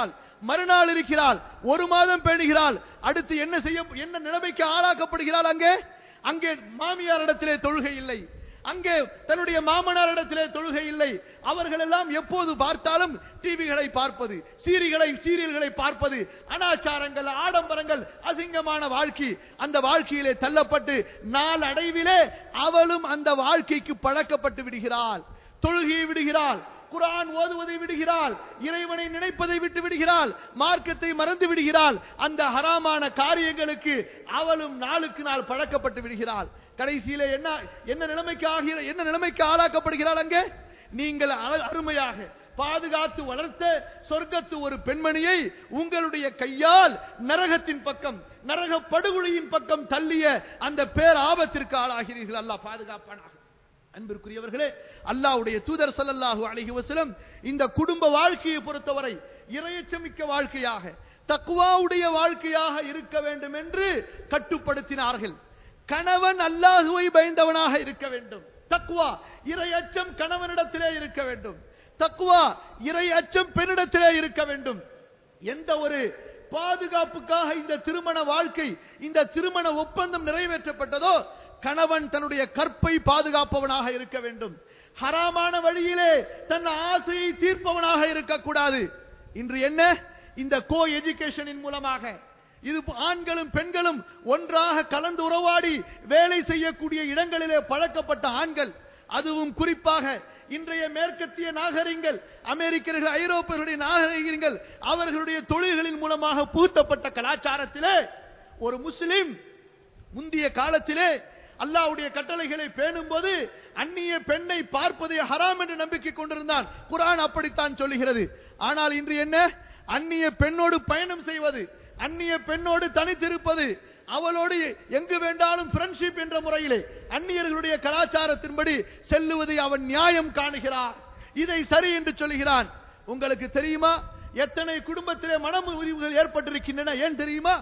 மறுநாள் இருக்கிறாள் ஒரு மாதம் பேணுகிறாள் அடுத்து என்ன செய்ய என்ன நிலைமைக்கு ஆளாக்கப்படுகிறாள் அங்கே அங்கே மாமியாரிடத்திலே தொழுகை இல்லை அங்கே தன்னுடைய மாமனாரிடத்திலே தொழுகை இல்லை அவர்கள் எல்லாம் எப்போது பார்த்தாலும் டிவிகளை பார்ப்பது சீரிகளை சீரியல்களை பார்ப்பது அனாச்சாரங்கள் ஆடம்பரங்கள் அசிங்கமான வாழ்க்கை அந்த வாழ்க்கையிலே தள்ளப்பட்டு நாள் அடைவிலே அவளும் அந்த வாழ்க்கைக்கு பழக்கப்பட்டு விடுகிறாள் தொழுகையை விடுகிறாள் குரான் ஓதுவதை விடுகிறாள் இறைவனை நினைப்பதை விட்டு விடுகிறாள் மார்க்கத்தை மறந்து விடுகிறாள் அந்த ஹராமான காரியங்களுக்கு அவளும் நாளுக்கு நாள் பழக்கப்பட்டு விடுகிறாள் கடைசியிலே என்ன என்ன நிலைமைக்கு ஆகிற என்ன நிலைமைக்கு ஆளாக்கப்படுகிறாள் அங்கே நீங்கள் அழ- அருமையாக பாதுகாத்து வளர்த்த சொர்க்கத்து ஒரு பெண்மணியை உங்களுடைய கையால் நரகத்தின் பக்கம் நரக படுகொலியின் பக்கம் தள்ளிய அந்த பேர் ஆபத்திற்கு ஆளாகிறீர்கள் அல்லாஹ் பாதுகாப்பானாக அன்பிற்குரியவர்களே அல்லாஹ்வுடைய தூதர் ஸல்லல்லாஹு அலைஹி வஸல்லம் இந்த குடும்ப வாழ்க்கையை பொறுத்தவரை இரையச்சமிக்க வாழ்க்கையாக தக்குவாவுடைய வாழ்க்கையாக இருக்க வேண்டும் என்று கட்டுப்படுத்தினார்கள் கணவன் அல்லாஹுவை பயந்தவனாக இருக்க வேண்டும் தக்குவா இறை அச்சம் கணவனிடத்திலே இருக்க வேண்டும் தக்குவா இறை அச்சம் பெண்ணிடத்திலே இருக்க வேண்டும் எந்த ஒரு பாதுகாப்புக்காக இந்த திருமண வாழ்க்கை இந்த திருமண ஒப்பந்தம் நிறைவேற்றப்பட்டதோ கணவன் தன்னுடைய கற்பை பாதுகாப்பவனாக இருக்க வேண்டும் ஹராமான வழியிலே தன் ஆசையை தீர்ப்பவனாக இருக்கக்கூடாது இன்று என்ன இந்த கோ எஜுகேஷனின் மூலமாக இது ஆண்களும் பெண்களும் ஒன்றாக கலந்து உறவாடி வேலை செய்யக்கூடிய இடங்களிலே பழக்கப்பட்ட ஆண்கள் அதுவும் குறிப்பாக இன்றைய மேற்கத்திய நாகரிகங்கள் அமெரிக்கர்கள் ஐரோப்பியர்களுடைய நாகரிகங்கள் அவர்களுடைய தொழில்களின் மூலமாக பூத்தப்பட்ட கலாச்சாரத்திலே ஒரு முஸ்லிம் முந்திய காலத்திலே அல்லாஹ்வுடைய கட்டளைகளை பேணும்போது அந்நிய பெண்ணை பார்ப்பதை ஹராம் என்று நம்பிக்கை கொண்டிருந்தான் குர்ஆன் அப்படித்தான் சொல்லுகிறது ஆனால் இன்று என்ன அந்நிய பெண்ணோடு பயணம் செய்வது அந்நிய பெண்ணோடு தனித்திருப்பது அவளோடு எங்கு வேண்டாலும் ஃப்ரெண்ட்ஷிப் என்ற முறையிலே அந்நியர்களுடைய கலாச்சாரத்தின்படி செல்லுவதை அவன் நியாயம் காணுகிறார் இதை சரி என்று சொல்லுகிறான் உங்களுக்கு தெரியுமா எத்தனை குடும்பத்திலே மன முறிவுகள் ஏற்பட்டிருக்கின்றன ஏன் தெரியுமா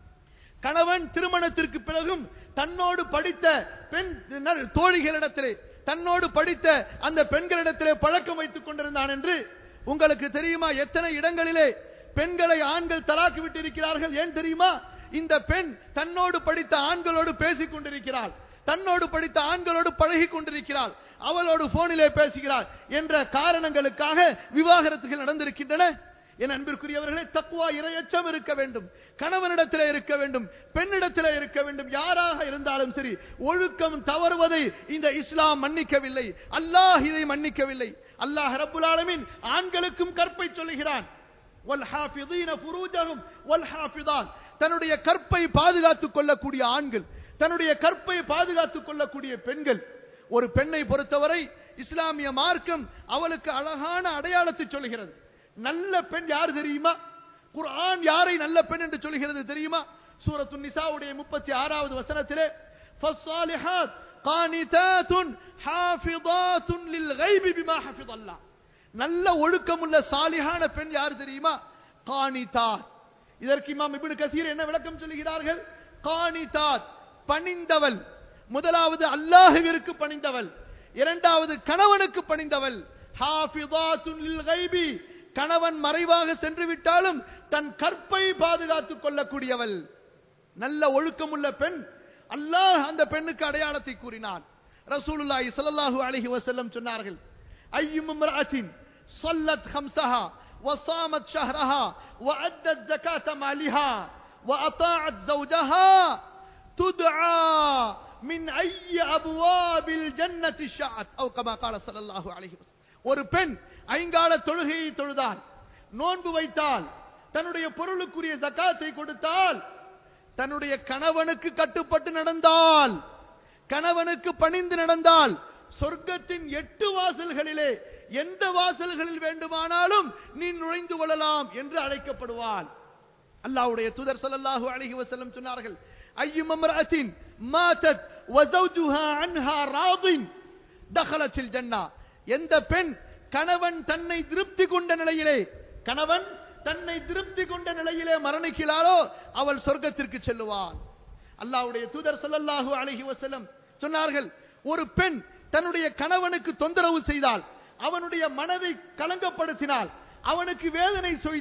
கணவன் திருமணத்திற்கு பிறகும் தன்னோடு படித்த பெண் நல் தோழிகளிடத்திலே தன்னோடு படித்த அந்த பெண்களிடத்திலே பழக்கம் வைத்துக் கொண்டிருந்தான் என்று உங்களுக்கு தெரியுமா எத்தனை இடங்களிலே பெண்களை ஆண்கள் தலாக்கு விட்டிருக்கிறார்கள் ஏன் தெரியுமா இந்த பெண் தன்னோடு படித்த ஆண்களோடு பேசிக் கொண்டிருக்கிறாள் தன்னோடு படித்த ஆண்களோடு பழகி கொண்டிருக்கிறாள் அவளோடு போனிலே பேசுகிறாள் என்ற காரணங்களுக்காக விவாகரத்துகள் நடந்திருக்கின்றன என் அன்பிற்குரியவர்களே தக்குவா இரையச்சம் இருக்க வேண்டும் கணவனிடத்திலே இருக்க வேண்டும் பெண்ணிடத்திலே இருக்க வேண்டும் யாராக இருந்தாலும் சரி ஒழுக்கம் தவறுவதை இந்த இஸ்லாம் மன்னிக்கவில்லை அல்லாஹ் இதை மன்னிக்கவில்லை அல்லாஹ் ரப்புல் ஆலமீன் ஆண்களுக்கும் கற்பை சொல்லுகிறான் வல்ஹாஃபிதீன ஃபுரூஜஹும் வல்ஹாஃபிதாத் தன்னுடைய கற்பை பாதுகாத்துக் கொள்ளக்கூடிய ஆண்கள் தன்னுடைய கற்பை பாதுகாத்துக் கொள்ளக்கூடிய பெண்கள் ஒரு பெண்ணை பொறுத்தவரை இஸ்லாமிய மார்க்கம் அவளுக்கு அழகான அடையாளத்தை சொல்லுகிறது நல்ல பெண் யார் தெரியுமா குர்ஆன் யாரை நல்ல பெண் என்று சொல்கிறது தெரியுமா சூரத்து நிசாவுடைய முப்பத்தி ஆறாவது வசனத்திலே ஃபஸ்ஸாலிஹாத் கானிதாத்துன் ஹாஃபிதாத்துன் லில் கைபி பிமா ஹஃபிதல்லாஹ் நல்ல ஒழுக்கமுள்ள சாலிஹான பெண் யார் தெரியுமா காணிதாத் இதற்கு இமாம் இப்னு கசீர் என்ன விளக்கம் சொல்லுகிறார்கள் காணிதாத் பணிந்தவள் முதலாவது அல்லாஹுவிற்கு பணிந்தவள் இரண்டாவது கணவனுக்கு பணிந்தவள் ஹாஃபிதாத்துன் லில் கைபி கணவன் மறைவாக சென்று விட்டாலும் தன் கற்பை பாதுகாத்துக் கொள்ளக்கூடியவள் நல்ல ஒழுக்கமுள்ள பெண் அல்லாஹ் அந்த பெண்ணுக்கு அடையாளத்தை கூறினான் ரசூலுல்லாஹி ஸல்லல்லாஹு அலைஹி வஸல்லம் சொன்னார்கள் ஐயும் இம்ரஅத்தின் صلت خمسها وصامت شهرها وأدت زكاة مالها وأطاعت زوجها تدعى من أي أبواب الجنة شاءت أو كما قال صلى الله عليه وسلم ஒரு பெண் ஐங்கால தொழுகையை தொழுதால் நோன்பு வைத்தால் தன்னுடைய பொருளுக்குரிய ஜக்காத்தை கொடுத்தால் தன்னுடைய கணவனுக்கு கட்டுப்பட்டு நடந்தால் கணவனுக்கு பணிந்து நடந்தால் சொர்க்கத்தின் எட்டு வாசல்களிலே எந்த வாசல்களில் வேண்டுமானாலும் நீ நுழைந்து கொள்ளலாம் என்று அழைக்கப்படுவான் அல்லாஹ்வுடைய தூதர் ஸல்லல்லாஹு அலைஹி வஸல்லம் சொன்னார்கள் ஐயும் இம்ரஅத்தின் மாதத் வஸௌஜுஹா அன்ஹா ராதின் தخلتில் ஜன்னah எந்த பெண் கணவன் தன்னை திருப்தி கொண்ட நிலையிலே கணவன் தன்னை திருப்தி கொண்ட நிலையிலே மரணிக்கிறாளோ அவள் சொர்க்கத்திற்கு செல்லுவாள் அல்லாஹ்வுடைய தூதர் ஸல்லல்லாஹு அலைஹி வஸல்லம் சொன்னார்கள் ஒரு பெண் தன்னுடைய கணவனுக்கு தொந்தரவு செய்தால் அவனுடைய மனதை கலங்கப்படுத்தினால் அவனுக்கு வேதனை செய்தால்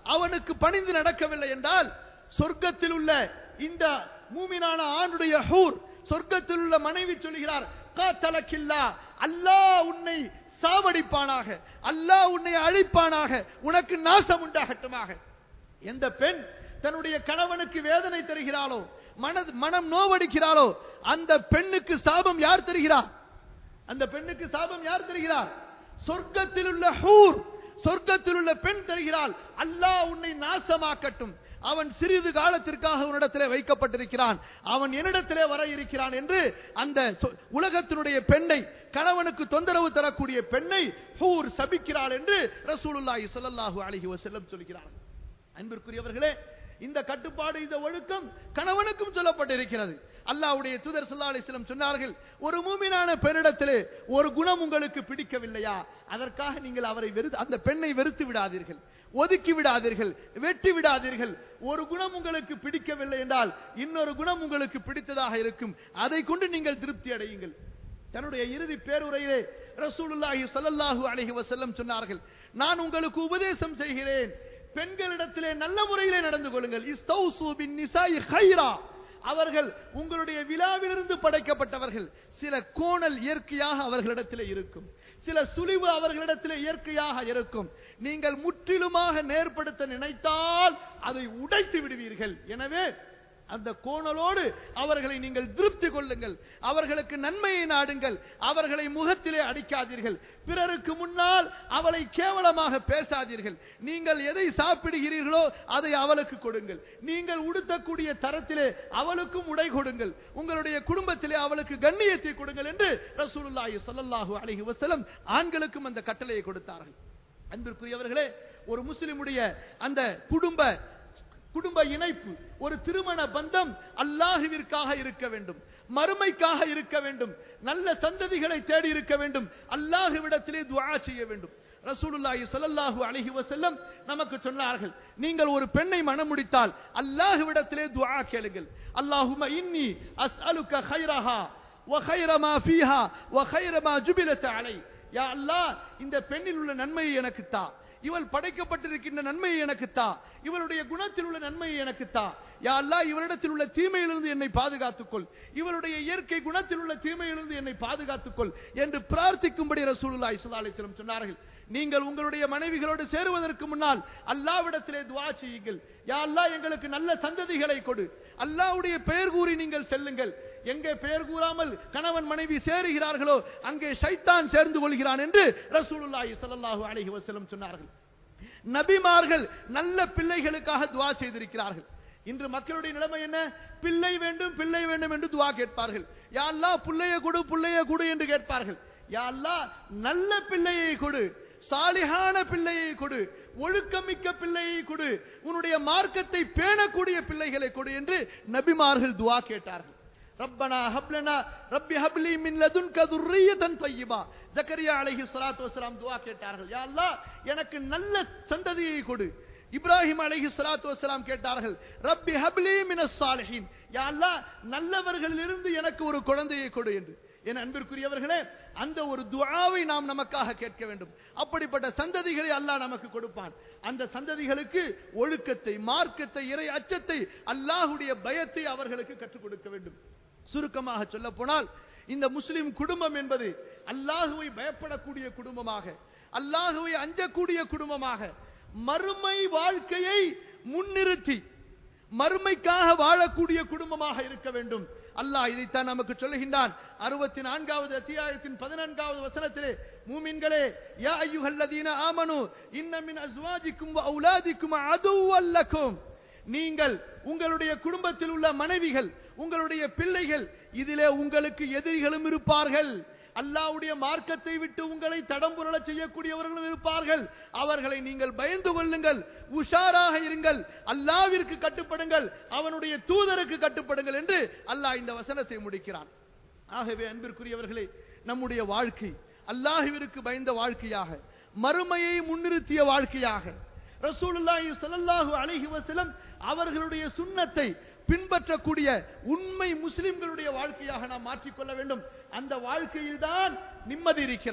அவனுக்கு பணிந்து நடக்கவில்லை என்றால் சொர்க்கத்தில் உள்ள இந்த மூமினான ஆணுடைய ஹூர் சொர்க்கத்தில் உள்ள மனைவி சொல்கிறார் காத்தலக்கில்லா அல்லாஹ் உன்னை சாவடிப்பானாக அல்லாஹ் உன்னை அழிப்பானாக உனக்கு நாசம் உண்டாகட்டுமாக எந்த பெண் தன்னுடைய கணவனுக்கு வேதனை தருகிறாளோ மனது மனம் நோவடிக்கிறாளோ அந்த பெண்ணுக்கு சாபம் யார் தருகிறார் அந்த பெண்ணுக்கு சாபம் யார் தருகிறார் சொர்க்கத்தில் உள்ள ஹூர் சொர்க்கத்தில் உள்ள பெண் தருகிறாள் அல்லாஹ் உன்னை நாசமாக்கட்டும் அவன் சிறிது காலத்திற்காக உன்னிடத்திலே வைக்கப்பட்டிருக்கிறான் அவன் என்னிடத்திலே வர இருக்கிறான் என்று அந்த சொ- உலகத்தினுடைய பெண்ணை கணவனுக்கு தொந்தரவு தரக்கூடிய பெண்ணை ஹூர் சபிக்கிறாள் என்று ரசூலுல்லாஹி ஸல்லல்லாஹு அலைஹி வஸல்லம் சொல்கிறார் அன்பிற்குரியவர்களே இந்த கட்டுப்பாடு இந்த ஒழுக்கம் கணவனுக்கும் சொல்லப்பட்டிருக்கிறது அல்லாஹ்வுடைய தூதர் ஸல்லல்லாஹு அலைஹி வஸல்லம் சொன்னார்கள் ஒரு மூமினான பெண்ணிடத்திலே ஒரு குணம் உங்களுக்கு பிடிக்கவில்லையா அதற்காக நீங்கள் அவரை வெறு அந்த பெண்ணை வெறுத்து விடாதீர்கள் ஒதுக்கி விடாதீர்கள் வெட்டி விடாதீர்கள் ஒரு குணம் உங்களுக்கு பிடிக்கவில்லை என்றால் இன்னொரு குணம் உங்களுக்கு பிடித்ததாக இருக்கும் அதை கொண்டு நீங்கள் திருப்தி அடையுங்கள் தன்னுடைய இறுதி பேருரையிலே ரசூலுல்லாஹி ஸல்லல்லாஹு அலைஹி வஸல்லம் சொன்னார்கள் நான் உங்களுக்கு உபதேசம் செய்கிறேன் பெண்களிடத்திலே நல்ல முறையிலே நடந்து கொள்ளுங்கள் இஸ்தௌசு பின் நிசாஇ கைரா அவர்கள் உங்களுடைய விழாவிலிருந்து படைக்கப்பட்டவர்கள் சில கோணல் இயற்கையாக அவர்களிடத்திலே இருக்கும் சில சுழிவு அவர்களிடத்திலே இயற்கையாக இருக்கும் நீங்கள் முற்றிலுமாக நேர்படுத்த நினைத்தால் அதை உடைத்து விடுவீர்கள் எனவே அந்த கோணலோடு அவர்களை நீங்கள் திருப்தி கொள்ளுங்கள் அவர்களுக்கு நன்மையை நாடுங்கள் அவர்களை முகத்திலே அடிக்காதீர்கள் பிறருக்கு முன்னால் அவளை கேவலமாக பேசாதீர்கள் நீங்கள் எதை சாப்பிடுகிறீர்களோ அதை அவளுக்கு கொடுங்கள் நீங்கள் உடுத்தக்கூடிய தரத்திலே அவளுக்கும் உடை கொடுங்கள் உங்களுடைய குடும்பத்திலே அவளுக்கு கண்ணியத்தை கொடுங்கள் என்று ரசூலுல்லாஹி ஸல்லல்லாஹு அலைஹி வஸல்லம் ஆண்களுக்கும் அந்த கட்டளையை கொடுத்தார்கள் அன்பிற்குரியவர்களே ஒரு முஸ்லிமுடைய அந்த குடும்ப குடும்ப இணைப்பு ஒரு திருமண பந்தம் அல்லாஹுவிற்காக இருக்க வேண்டும் மறுமைக்காக இருக்க வேண்டும் நல்ல சந்ததிகளை தேடி இருக்க வேண்டும் அல்லாஹுவிடத்திலே துஆ செய்ய வேண்டும் ரசூலுல்லாஹி ஸல்லல்லாஹு அலைஹி வஸல்லம் நமக்கு சொன்னார்கள் நீங்கள் ஒரு பெண்ணை மணமுடித்தால் அல்லாஹுவிடத்திலே துஆ கேளுங்கள் அல்லாஹும்ம இன்னி அஸ்அலுக கைரஹா وخير ما فيها وخير ما جبلت علي யா அல்லாஹ் இந்த பெண்ணில் உள்ள நன்மையை எனக்கு தா இவள் படைக்கப்பட்டிருக்கின்ற நன்மையை எனக்கு தா இவளுடைய குணத்தில் உள்ள நன்மையை எனக்கு தா யா அல்லாஹ் இவளிடத்தில் உள்ள தீமையிலிருந்து என்னை பாதுகாத்துக்கொள் இவளுடைய இயற்கை குணத்தில் உள்ள தீமையிலிருந்து என்னை பாதுகாத்துக்கொள் என்று பிரார்த்திக்கும்படி ரசூலுல்லாஹி ஸல்லல்லாஹு அலைஹி வஸல்லம் சொன்னார்கள் நீங்கள் உங்களுடைய மனைவிகளோடு சேருவதற்கு முன்னால் அல்லாவிடத்திலே துஆ செய்யுங்கள் யா அல்லாஹ் எங்களுக்கு நல்ல சந்ததிகளை கொடு அல்லாஹ்வுடைய பெயர் கூறி நீங்கள் செல்லுங்கள் எங்கே பெயர் கூறாமல் கணவன் மனைவி சேருகிறார்களோ அங்கே ஷைத்தான் சேர்ந்து கொள்கிறான் என்று ரசூலுல்லாஹி ஸல்லல்லாஹு அலைஹி வஸல்லம் சொன்னார்கள் நபிமார்கள் நல்ல பிள்ளைகளுக்காக துஆ செய்திருக்கிறார்கள் இன்று மக்களுடைய நிலைமை என்ன பிள்ளை வேண்டும் பிள்ளை வேண்டும் என்று துஆ கேட்பார்கள் யா அல்லாஹ் புள்ளைய கொடு புள்ளைய கொடு என்று கேட்பார்கள் யா அல்லாஹ் நல்ல பிள்ளையை கொடு சாலிகான பிள்ளையை கொடு ஒழுக்கமிக்க பிள்ளையை கொடு உன்னுடைய மார்க்கத்தை பேணக்கூடிய பிள்ளைகளை கொடு என்று நபிமார்கள் துஆ கேட்டார்கள் ரப்பனா ஹப்லனா ரப்பி ஹப்லி மின் லதுன்க துர்ரியதன் தய்யிபா ஜக்கரியா அலைஹி ஸலாத்து வஸலாம் துஆ கேட்டார்கள் யா அல்லாஹ் எனக்கு நல்ல சந்ததியை கொடு இப்ராஹிம் அலைஹி ஸலாத்து வஸலாம் கேட்டார்கள் ரப்பி ஹப்லி மினஸ் சாலிஹின் யா அல்லாஹ் நல்லவர்களிலிருந்து எனக்கு ஒரு குழந்தையை கொடு என்று என் அன்பிற்குரியவர்களே அந்த ஒரு துஆவை நாம் நமக்காக கேட்க வேண்டும் அப்படிப்பட்ட சந்ததிகளை அல்லாஹ் நமக்கு கொடுப்பான் அந்த சந்ததிகளுக்கு ஒழுக்கத்தை மார்க்கத்தை இறை அச்சத்தை அல்லாஹ்வுடைய பயத்தை அவர்களுக்கு கற்றுக் கொடுக்க வேண்டும் சுருக்கமாக சொல்ல போனால் இந்த முஸ்லிம் குடும்பம் என்பது அல்லாஹுவை பயப்படக்கூடிய குடும்பமாக அல்லாஹுவை அஞ்சக்கூடிய குடும்பமாக மறுமை வாழ்க்கையை முன்னிறுத்தி மறுமைக்காக வாழக்கூடிய குடும்பமாக இருக்க வேண்டும் அல்லாஹ் இதைத்தான் நமக்கு சொல்லுகின்றான் அறுபத்தி நான்காவது அத்தியாயத்தின் பதினான்காவது வசனத்திலே மூமின்களே யா ஐயுஹல்லதீன ஆமனு இன்ன மின் அஸ்வாஜிக்கும் வ அவுலாதிக்கும் அதுவல்லக்கும் நீங்கள் உங்களுடைய குடும்பத்தில் உள்ள மனைவிகள் உங்களுடைய பிள்ளைகள் இதிலே உங்களுக்கு எதிரிகளும் இருப்பார்கள் அல்லாஹ்வுடைய மார்க்கத்தை விட்டு உங்களை தடம்புரள செய்யக்கூடியவர்களும் இருப்பார்கள் அவர்களை நீங்கள் பயந்து கொள்ளுங்கள் உஷாராக இருங்கள் அல்லாவிற்கு கட்டுப்படுங்கள் அவனுடைய தூதருக்கு கட்டுப்படுங்கள் என்று அல்லாஹ் இந்த வசனத்தை முடிக்கிறான் ஆகவே அன்பிற்குரியவர்களே நம்முடைய வாழ்க்கை அல்லாஹுவிற்கு பயந்த வாழ்க்கையாக மறுமையை முன்னிறுத்திய வாழ்க்கையாக ரசூலுல்லாஹி ஸல்லல்லாஹு அலைஹி வஸல்லம் அவர்களுடைய சுன்னத்தை பின்பற்றக்கூடிய உண்மை முஸ்லிம்களுடைய வாழ்க்கையாக நாம் மாற்றிக்கொள்ள வேண்டும் அந்த வாழ்க்கையில் தான் நிம்மதி இருக்கிறது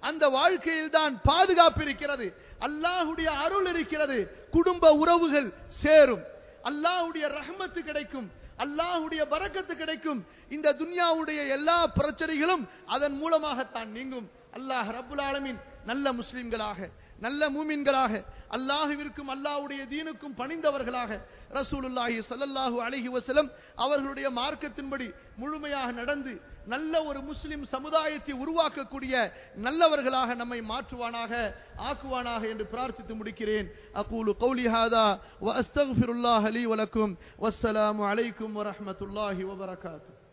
அந்த வாழ்க்கையில் தான் பாதுகாப்பு இருக்கிறது அல்லாஹுடைய அருள் இருக்கிறது குடும்ப உறவுகள் சேரும் அல்லாஹுடைய ரஹ்மத்து கிடைக்கும் அல்லாஹுடைய பரக்கத்து கிடைக்கும் இந்த துன்யாவுடைய எல்லா பிரச்சனைகளும் அதன் மூலமாகத்தான் நீங்கும் அல்லாஹ் ரப்புல் ஆலமீன் நல்ல முஸ்லிம்களாக நல்ல மூமின்களாக அல்லாஹுவிற்கும் அல்லாஹ்வுடைய தீனுக்கும் பணிந்தவர்களாக ரசூலுல்லாஹி ஸல்லல்லாஹு அலைஹி வஸல்லம் அவர்களுடைய மார்க்கத்தின்படி முழுமையாக நடந்து நல்ல ஒரு முஸ்லிம் சமுதாயத்தை உருவாக்கக்கூடிய நல்லவர்களாக நம்மை மாற்றுவானாக ஆக்குவானாக என்று பிரார்த்தித்து முடிக்கிறேன் அகூலு கௌலி ஹாதா வ அஸ்தக்ஃபிருல்லாஹ் லீ வலக்கும் வஸ்ஸலாமு அலைக்கும் வரஹ்மத்துல்லாஹி வபரகாத்துஹு